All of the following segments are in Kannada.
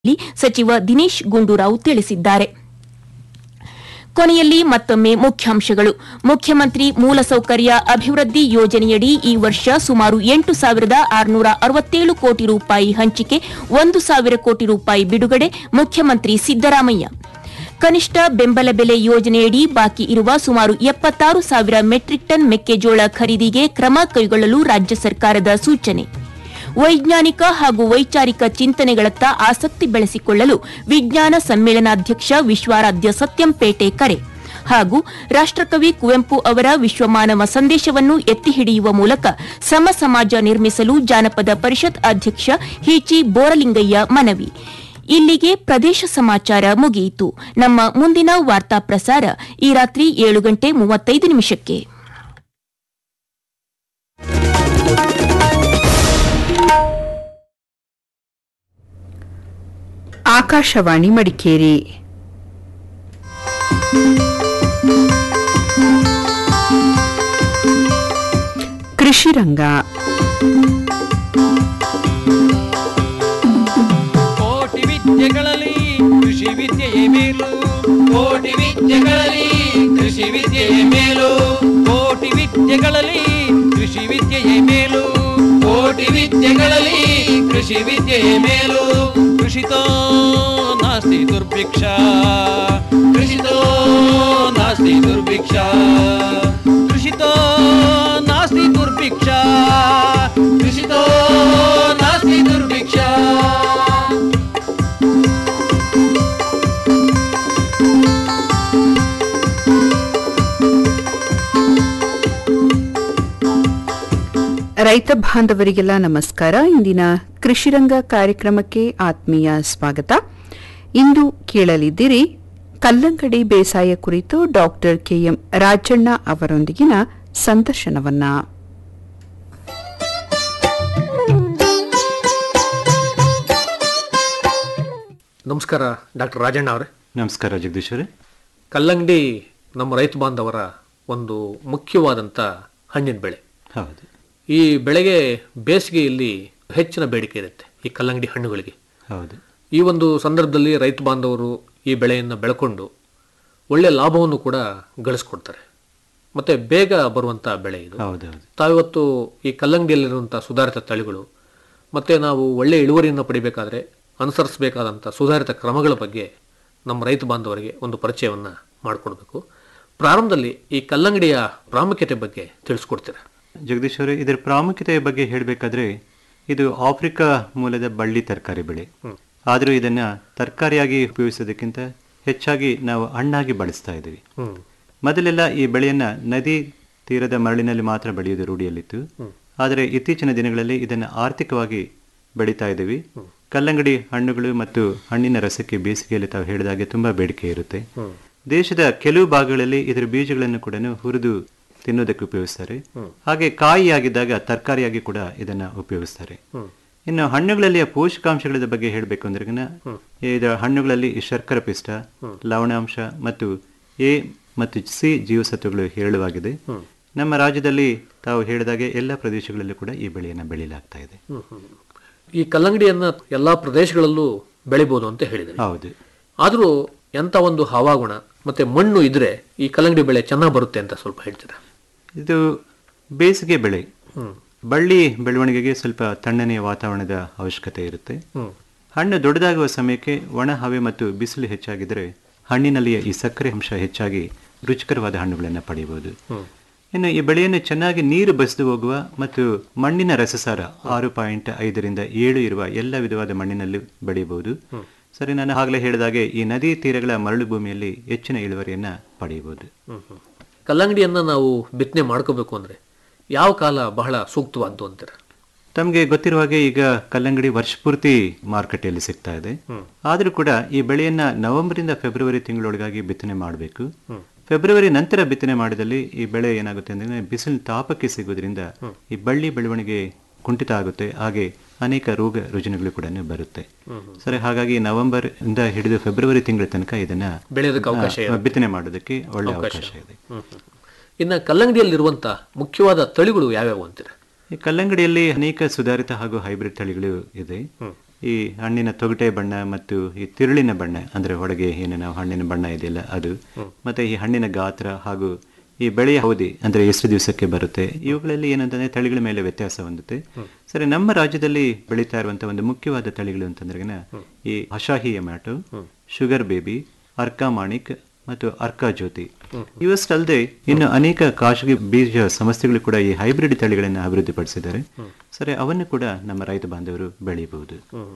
ಸಚಿವ ದಿನೇಶ್ ಗುಂಡೂರಾವ್ ತಿಳಿಸಿದ್ದಾರೆ ಕೊನೆಯಲ್ಲಿ ಮತ್ತೊಮ್ಮೆ ಮುಖ್ಯಾಂಶಗಳು ಮುಖ್ಯಮಂತ್ರಿ ಮೂಲಸೌಕರ್ಯ ಅಭಿವೃದ್ಧಿ ಯೋಜನೆಯಡಿ ಈ ವರ್ಷ ಸುಮಾರು ಎಂಟು ಸಾವಿರದ ಆರುನೂರ ಅರವತ್ತೇಳು ಕೋಟಿ ರೂಪಾಯಿ ಹಂಚಿಕೆ ಒಂದು ಸಾವಿರ ಕೋಟಿ ರೂಪಾಯಿ ಬಿಡುಗಡೆ ಮುಖ್ಯಮಂತ್ರಿ ಸಿದ್ದರಾಮಯ್ಯ ಕನಿಷ್ಠ ಬೆಂಬಲ ಬೆಲೆ ಯೋಜನೆಯಡಿ ಬಾಕಿ ಇರುವ ಸುಮಾರು ಎಪ್ಪತ್ತಾರು ಸಾವಿರ ಮೆಟ್ರಿಕ್ ಟನ್ ಮೆಕ್ಕೆಜೋಳ ಖರೀದಿಗೆ ಕ್ರಮ ಕೈಗೊಳ್ಳಲು ರಾಜ್ಯ ಸರ್ಕಾರದ ಸೂಚನೆ ವೈಜ್ಞಾನಿಕ ಹಾಗೂ ವೈಚಾರಿಕ ಚಿಂತನೆಗಳತ್ತ ಆಸಕ್ತಿ ಬೆಳೆಸಿಕೊಳ್ಳಲು ವಿಜ್ಞಾನ ಸಮ್ಮೇಳನಾಧ್ಯಕ್ಷ ವಿಶ್ವಾರಾಧ್ಯ ಸತ್ಯಂಪೇಟೆ ಕರೆ ಹಾಗೂ ರಾಷ್ಟಕವಿ ಕುವೆಂಪು ಅವರ ವಿಶ್ವಮಾನವ ಸಂದೇಶವನ್ನು ಎತ್ತಿ ಹಿಡಿಯುವ ಮೂಲಕ ಸಮ ಸಮಾಜ ನಿರ್ಮಿಸಲು ಜಾನಪದ ಪರಿಷತ್ ಅಧ್ಯಕ್ಷ ಹೀಚಿ ಬೋರಲಿಂಗಯ್ಯ ಮನವಿ ಇಲ್ಲಿಗೆ ಪ್ರದೇಶ ಸಮಾಚಾರ ಮುಗಿಯಿತು ನಮ್ಮ ಮುಂದಿನ ವಾರ್ತಾ ಪ್ರಸಾರ ಈ ರಾತ್ರಿ ಏಳು ಗಂಟೆ ಮೂವತ್ತೈದು ನಿಮಿಷಕ್ಕೆ ಆಕಾಶವಾಣಿ ಮಡಿಕೇರಿ ಕೃಷಿ ರಂಗ ಕೋಟಿ ವಿದ್ಯೆಗಳಲ್ಲಿ ಕೃಷಿ ವಿದ್ಯೆಯೇ ಮೇಲು ಕೋಟಿ ವಿದ್ಯೆಗಳಲ್ಲಿ ಕೃಷಿ ವಿದ್ಯೆಯೇ ಮೇಲು ಕೋಟಿ ವಿದ್ಯೆಗಳಲ್ಲಿ ಕೃಷಿ ವಿದ್ಯೆಯೇ ಮೇಲು ಕೋಟಿ ವಿದ್ಯೆಗಳಲ್ಲಿ ಕೃಷಿ ವಿದ್ಯೆಯೇ ಮೇಲು ಕೃಷಿತೋ ನಾಸ್ತಿ ದುರ್ಭಿಕ್ಷ ಕೃಷಿತೋ ನಾಸ್ತಿ ದುರ್ಭಿಕ್ಷ ಕೃಷಿತೋ ನಾಸ್ತಿ ದುರ್ಭಿಕ್ಷ ಕೃಷಿತೋ ನಾಸ್ತಿ ದುರ್ಭಿಕ್ಷ ರೈತ ಬಾಂಧವರಿಗೆಲ್ಲ ನಮಸ್ಕಾರ ಇಂದಿನ ಕೃಷಿರಂಗ ಕಾರ್ಯಕ್ರಮಕ್ಕೆ ಆತ್ಮೀಯ ಸ್ವಾಗತ ಇಂದು ಕೇಳಲಿದ್ದೀರಿ ಕಲ್ಲಂಗಡಿ ಬೇಸಾಯ ಕುರಿತು ಡಾಕ್ಟರ್ ಕೆಎಂ ರಾಜಣ್ಣ ಅವರೊಂದಿಗಿನ ಸಂದರ್ಶನವನ್ನ ನಮಸ್ಕಾರ ಡಾಕ್ಟರ್ ರಾಜಣ್ಣ ಅವರೇ ನಮಸ್ಕಾರ ಜಗದೀಶ್ ಅವರೇ ಕಲ್ಲಂಗಡಿ ನಮ್ಮ ರೈತ ಬಾಂಧವರ ಒಂದು ಮುಖ್ಯವಾದಂಥ ಹಣ್ಣಿನ ಬೆಳೆ ಹೌದು ಈ ಬೆಳೆಗೆ ಬೇಸಿಗೆಯಲ್ಲಿ ಹೆಚ್ಚಿನ ಬೇಡಿಕೆ ಇರುತ್ತೆ ಈ ಕಲ್ಲಂಗಡಿ ಹಣ್ಣುಗಳಿಗೆ ಹೌದು ಈ ಒಂದು ಸಂದರ್ಭದಲ್ಲಿ ರೈತ ಬಾಂಧವರು ಈ ಬೆಳೆಯನ್ನು ಬೆಳ್ಕೊಂಡು ಒಳ್ಳೆಯ ಲಾಭವನ್ನು ಕೂಡ ಗಳಿಸ್ಕೊಡ್ತಾರೆ ಮತ್ತು ಬೇಗ ಬರುವಂಥ ಬೆಳೆ ಇದು ಹೌದು ಹೌದು ತಾವಿವತ್ತು ಈ ಕಲ್ಲಂಗಡಿಯಲ್ಲಿರುವಂಥ ಸುಧಾರಿತ ತಳಿಗಳು ಮತ್ತು ನಾವು ಒಳ್ಳೆಯ ಇಳುವರಿಯನ್ನು ಪಡಿಬೇಕಾದ್ರೆ ಅನುಸರಿಸಬೇಕಾದಂಥ ಸುಧಾರಿತ ಕ್ರಮಗಳ ಬಗ್ಗೆ ನಮ್ಮ ರೈತ ಬಾಂಧವರಿಗೆ ಒಂದು ಪರಿಚಯವನ್ನು ಮಾಡಿಕೊಡ್ಬೇಕು ಪ್ರಾರಂಭದಲ್ಲಿ ಈ ಕಲ್ಲಂಗಡಿಯ ಪ್ರಾಮುಖ್ಯತೆ ಬಗ್ಗೆ ತಿಳಿಸ್ಕೊಡ್ತೀರಾ ಜಗದೀಶ್ ಅವರೇ ಇದರ ಪ್ರಾಮುಖ್ಯತೆಯ ಬಗ್ಗೆ ಹೇಳಬೇಕಾದ್ರೆ ಇದು ಆಫ್ರಿಕಾ ಮೂಲದ ಬಳ್ಳಿ ತರಕಾರಿ ಬೆಳೆ ಆದರೂ ಇದನ್ನ ತರಕಾರಿಯಾಗಿ ಉಪಯೋಗಿಸೋದಕ್ಕಿಂತ ಹೆಚ್ಚಾಗಿ ನಾವು ಹಣ್ಣಾಗಿ ಬಳಸ್ತಾ ಇದ್ದೀವಿ ಹ್ಮ್ ಮೊದಲೆಲ್ಲ ಈ ಬೆಳೆಯನ್ನ ನದಿ ತೀರದ ಮರಳಿನಲ್ಲಿ ಮಾತ್ರ ಬೆಳೆಯುವುದು ರೂಢಿಯಲ್ಲಿತ್ತು ಆದರೆ ಇತ್ತೀಚಿನ ದಿನಗಳಲ್ಲಿ ಇದನ್ನು ಆರ್ಥಿಕವಾಗಿ ಬೆಳೀತಾ ಇದ್ದೀವಿ ಕಲ್ಲಂಗಡಿ ಹಣ್ಣುಗಳು ಮತ್ತು ಹಣ್ಣಿನ ರಸಕ್ಕೆ ಬೇಸಿಗೆಯಲ್ಲಿ ತಾವು ಹೇಳಿದಾಗೆ ತುಂಬಾ ಬೇಡಿಕೆ ಇರುತ್ತೆ ದೇಶದ ಕೆಲವು ಭಾಗಗಳಲ್ಲಿ ಇದರ ಬೀಜಗಳನ್ನು ಕೂಡ ಹುರಿದು ತಿನ್ನೋದಕ್ಕೆ ಉಪಯೋಗಿಸ್ತಾರೆ ಹಾಗೆ ಕಾಯಿಯಾಗಿದ್ದಾಗ ತರಕಾರಿಯಾಗಿ ಕೂಡ ಇದನ್ನ ಉಪಯೋಗಿಸ್ತಾರೆ ಇನ್ನು ಹಣ್ಣುಗಳಲ್ಲಿ ಪೋಷಕಾಂಶಗಳ ಬಗ್ಗೆ ಹೇಳಬೇಕು ಅಂದ್ರೆ ಇದರ ಹಣ್ಣುಗಳಲ್ಲಿ ಈ ಶರ್ಕರ ಪಿಷ್ಟ ಲವಣಾಂಶ ಮತ್ತು ಎ ಮತ್ತು ಸಿ ಜೀವಸತ್ವಗಳು ಹೇರಳವಾಗಿದೆ ನಮ್ಮ ರಾಜ್ಯದಲ್ಲಿ ತಾವು ಹೇಳಿದಾಗೆ ಎಲ್ಲ ಪ್ರದೇಶಗಳಲ್ಲೂ ಕೂಡ ಈ ಬೆಳೆಯನ್ನು ಬೆಳೆಯಲಾಗ್ತಾ ಇದೆ ಈ ಕಲ್ಲಂಗಡಿಯನ್ನು ಎಲ್ಲ ಪ್ರದೇಶಗಳಲ್ಲೂ ಬೆಳಿಬೋದು ಅಂತ ಹೇಳಿದ್ರಿ ಹೌದು ಆದರೂ ಎಂಥ ಒಂದು ಹವಾಗುಣ ಮತ್ತು ಮಣ್ಣು ಇದ್ರೆ ಈ ಕಲ್ಲಂಗಡಿ ಬೆಳೆ ಚೆನ್ನಾಗಿ ಬರುತ್ತೆ ಅಂತ ಸ್ವಲ್ಪ ಹೇಳ್ತೀರಾ ಇದು ಬೇಸಿಗೆ ಬೆಳೆ ಬಳ್ಳಿ ಬೆಳವಣಿಗೆಗೆ ಸ್ವಲ್ಪ ತಣ್ಣನೆಯ ವಾತಾವರಣದ ಅವಶ್ಯಕತೆ ಇರುತ್ತೆ ಹಣ್ಣು ದೊಡ್ಡದಾಗುವ ಸಮಯಕ್ಕೆ ಒಣ ಹವೆ ಮತ್ತು ಬಿಸಿಲು ಹೆಚ್ಚಾಗಿದ್ದರೆ ಹಣ್ಣಿನಲ್ಲಿಯ ಈ ಸಕ್ಕರೆ ಅಂಶ ಹೆಚ್ಚಾಗಿ ರುಚಿಕರವಾದ ಹಣ್ಣುಗಳನ್ನು ಪಡೆಯಬಹುದು ಇನ್ನು ಈ ಬೆಳೆಯನ್ನು ಚೆನ್ನಾಗಿ ನೀರು ಬಸಿದು ಹೋಗುವ ಮತ್ತು ಮಣ್ಣಿನ ರಸಸಾರ ಆರು ಪಾಯಿಂಟ್ ಐದರಿಂದ ಏಳು ಇರುವ ಎಲ್ಲ ವಿಧವಾದ ಮಣ್ಣಿನಲ್ಲಿ ಬೆಳೆಯಬಹುದು ಸರಿ ನಾನು ಆಗಲೇ ಹೇಳಿದಾಗೆ ಈ ನದಿ ತೀರಗಳ ಮರಳು ಭೂಮಿಯಲ್ಲಿ ಹೆಚ್ಚಿನ ಇಳುವರಿಯನ್ನ ಪಡೆಯಬಹುದು ಕಲ್ಲಂಗಡಿಯನ್ನು ನಾವು ಬಿತ್ತನೆ ಮಾಡ್ಕೋಬೇಕು ಅಂದರೆ ಯಾವ ಕಾಲ ಬಹಳ ಸೂಕ್ತವಾದ್ದು ಅಂತೀರ ತಮಗೆ ಗೊತ್ತಿರುವ ಹಾಗೆ ಈಗ ಕಲ್ಲಂಗಡಿ ವರ್ಷಪೂರ್ತಿ ಮಾರುಕಟ್ಟೆಯಲ್ಲಿ ಸಿಗ್ತಾ ಇದೆ ಆದರೂ ಕೂಡ ಈ ಬೆಳೆಯನ್ನ ನವೆಂಬರಿಂದ ಫೆಬ್ರವರಿ ತಿಂಗಳೊಳಗಾಗಿ ಬಿತ್ತನೆ ಮಾಡಬೇಕು ಫೆಬ್ರವರಿ ನಂತರ ಬಿತ್ತನೆ ಮಾಡಿದಲ್ಲಿ ಈ ಬೆಳೆ ಏನಾಗುತ್ತೆ ಅಂದ್ರೆ ಬಿಸಿಲಿನ ತಾಪಕ್ಕೆ ಸಿಗೋದ್ರಿಂದ ಈ ಬಳ್ಳಿ ಬೆಳವಣಿಗೆ ಕುಂಠಿತ ಆಗುತ್ತೆ ಹಾಗೆ ಅನೇಕ ರೋಗ ರುಜಿನಗಳು ಕೂಡ ಬರುತ್ತೆ ಸರಿ ಹಾಗಾಗಿ ನವೆಂಬರ್ ಇಂದ ಹಿಡಿದು ಫೆಬ್ರವರಿ ತಿಂಗಳ ತನಕ ಇದನ್ನ ಬೆಳೆಯೋದಕ್ಕೆ ಅವಕಾಶ ಆ, ಬಿತ್ತನೆ ಮಾಡೋದಕ್ಕೆ ಒಳ್ಳೆ ಅವಕಾಶ ಇದೆ ಇನ್ನು ಕಲ್ಲಂಗಡಿಯಲ್ಲಿರುವಂಥ ಮುಖ್ಯವಾದ ತಳಿಗಳು ಯಾವ್ಯಾವು ಅಂತೀರ ಈ ಕಲ್ಲಂಗಡಿಯಲ್ಲಿ ಅನೇಕ ಸುಧಾರಿತ ಹಾಗೂ ಹೈಬ್ರಿಡ್ ತಳಿಗಳು ಇದೆ ಈ ಹಣ್ಣಿನ ತೊಗಟೆ ಬಣ್ಣ ಮತ್ತು ಈ ತಿರುಳಿನ ಬಣ್ಣ ಅಂದ್ರೆ ಒಳಗೆ ಏನು ನಾವು ಹಣ್ಣಿನ ಬಣ್ಣ ಇದೆಯಲ್ಲ ಅದು ಮತ್ತೆ ಈ ಹಣ್ಣಿನ ಗಾತ್ರ ಹಾಗೂ ಈ ಬೆಳೆಯ ಅವಧಿ ಅಂದ್ರೆ ಎಷ್ಟು ದಿವಸಕ್ಕೆ ಬರುತ್ತೆ ಇವುಗಳಲ್ಲಿ ಏನಂತಂದ್ರೆ ತಳಿಗಳ ಮೇಲೆ ವ್ಯತ್ಯಾಸ ಹೊಂದುತ್ತೆ ಸರಿ ನಮ್ಮ ರಾಜ್ಯದಲ್ಲಿ ಬೆಳೀತಾ ಇರುವಂತಹ ಒಂದು ಮುಖ್ಯವಾದ ತಳಿಗಳು ಅಂತಂದ್ರೆ ಈ Asahi Yamato sugar baby Arka Manik ಮತ್ತು ಅರ್ಕಾ ಜ್ಯೋತಿ ಇವಷ್ಟಲ್ಲದೆ ಇನ್ನು ಅನೇಕ ಖಾಸಗಿ ಬೀಜ ಸಂಸ್ಥೆಗಳು ಕೂಡ ಈ ಹೈಬ್ರಿಡ್ ತಳಿಗಳನ್ನು ಅಭಿವೃದ್ಧಿಪಡಿಸಿದ್ದಾರೆ ಸರಿ ಅವನ್ನು ಕೂಡ ನಮ್ಮ ರೈತ ಬಾಂಧವರು ಬೆಳೆಯಬಹುದು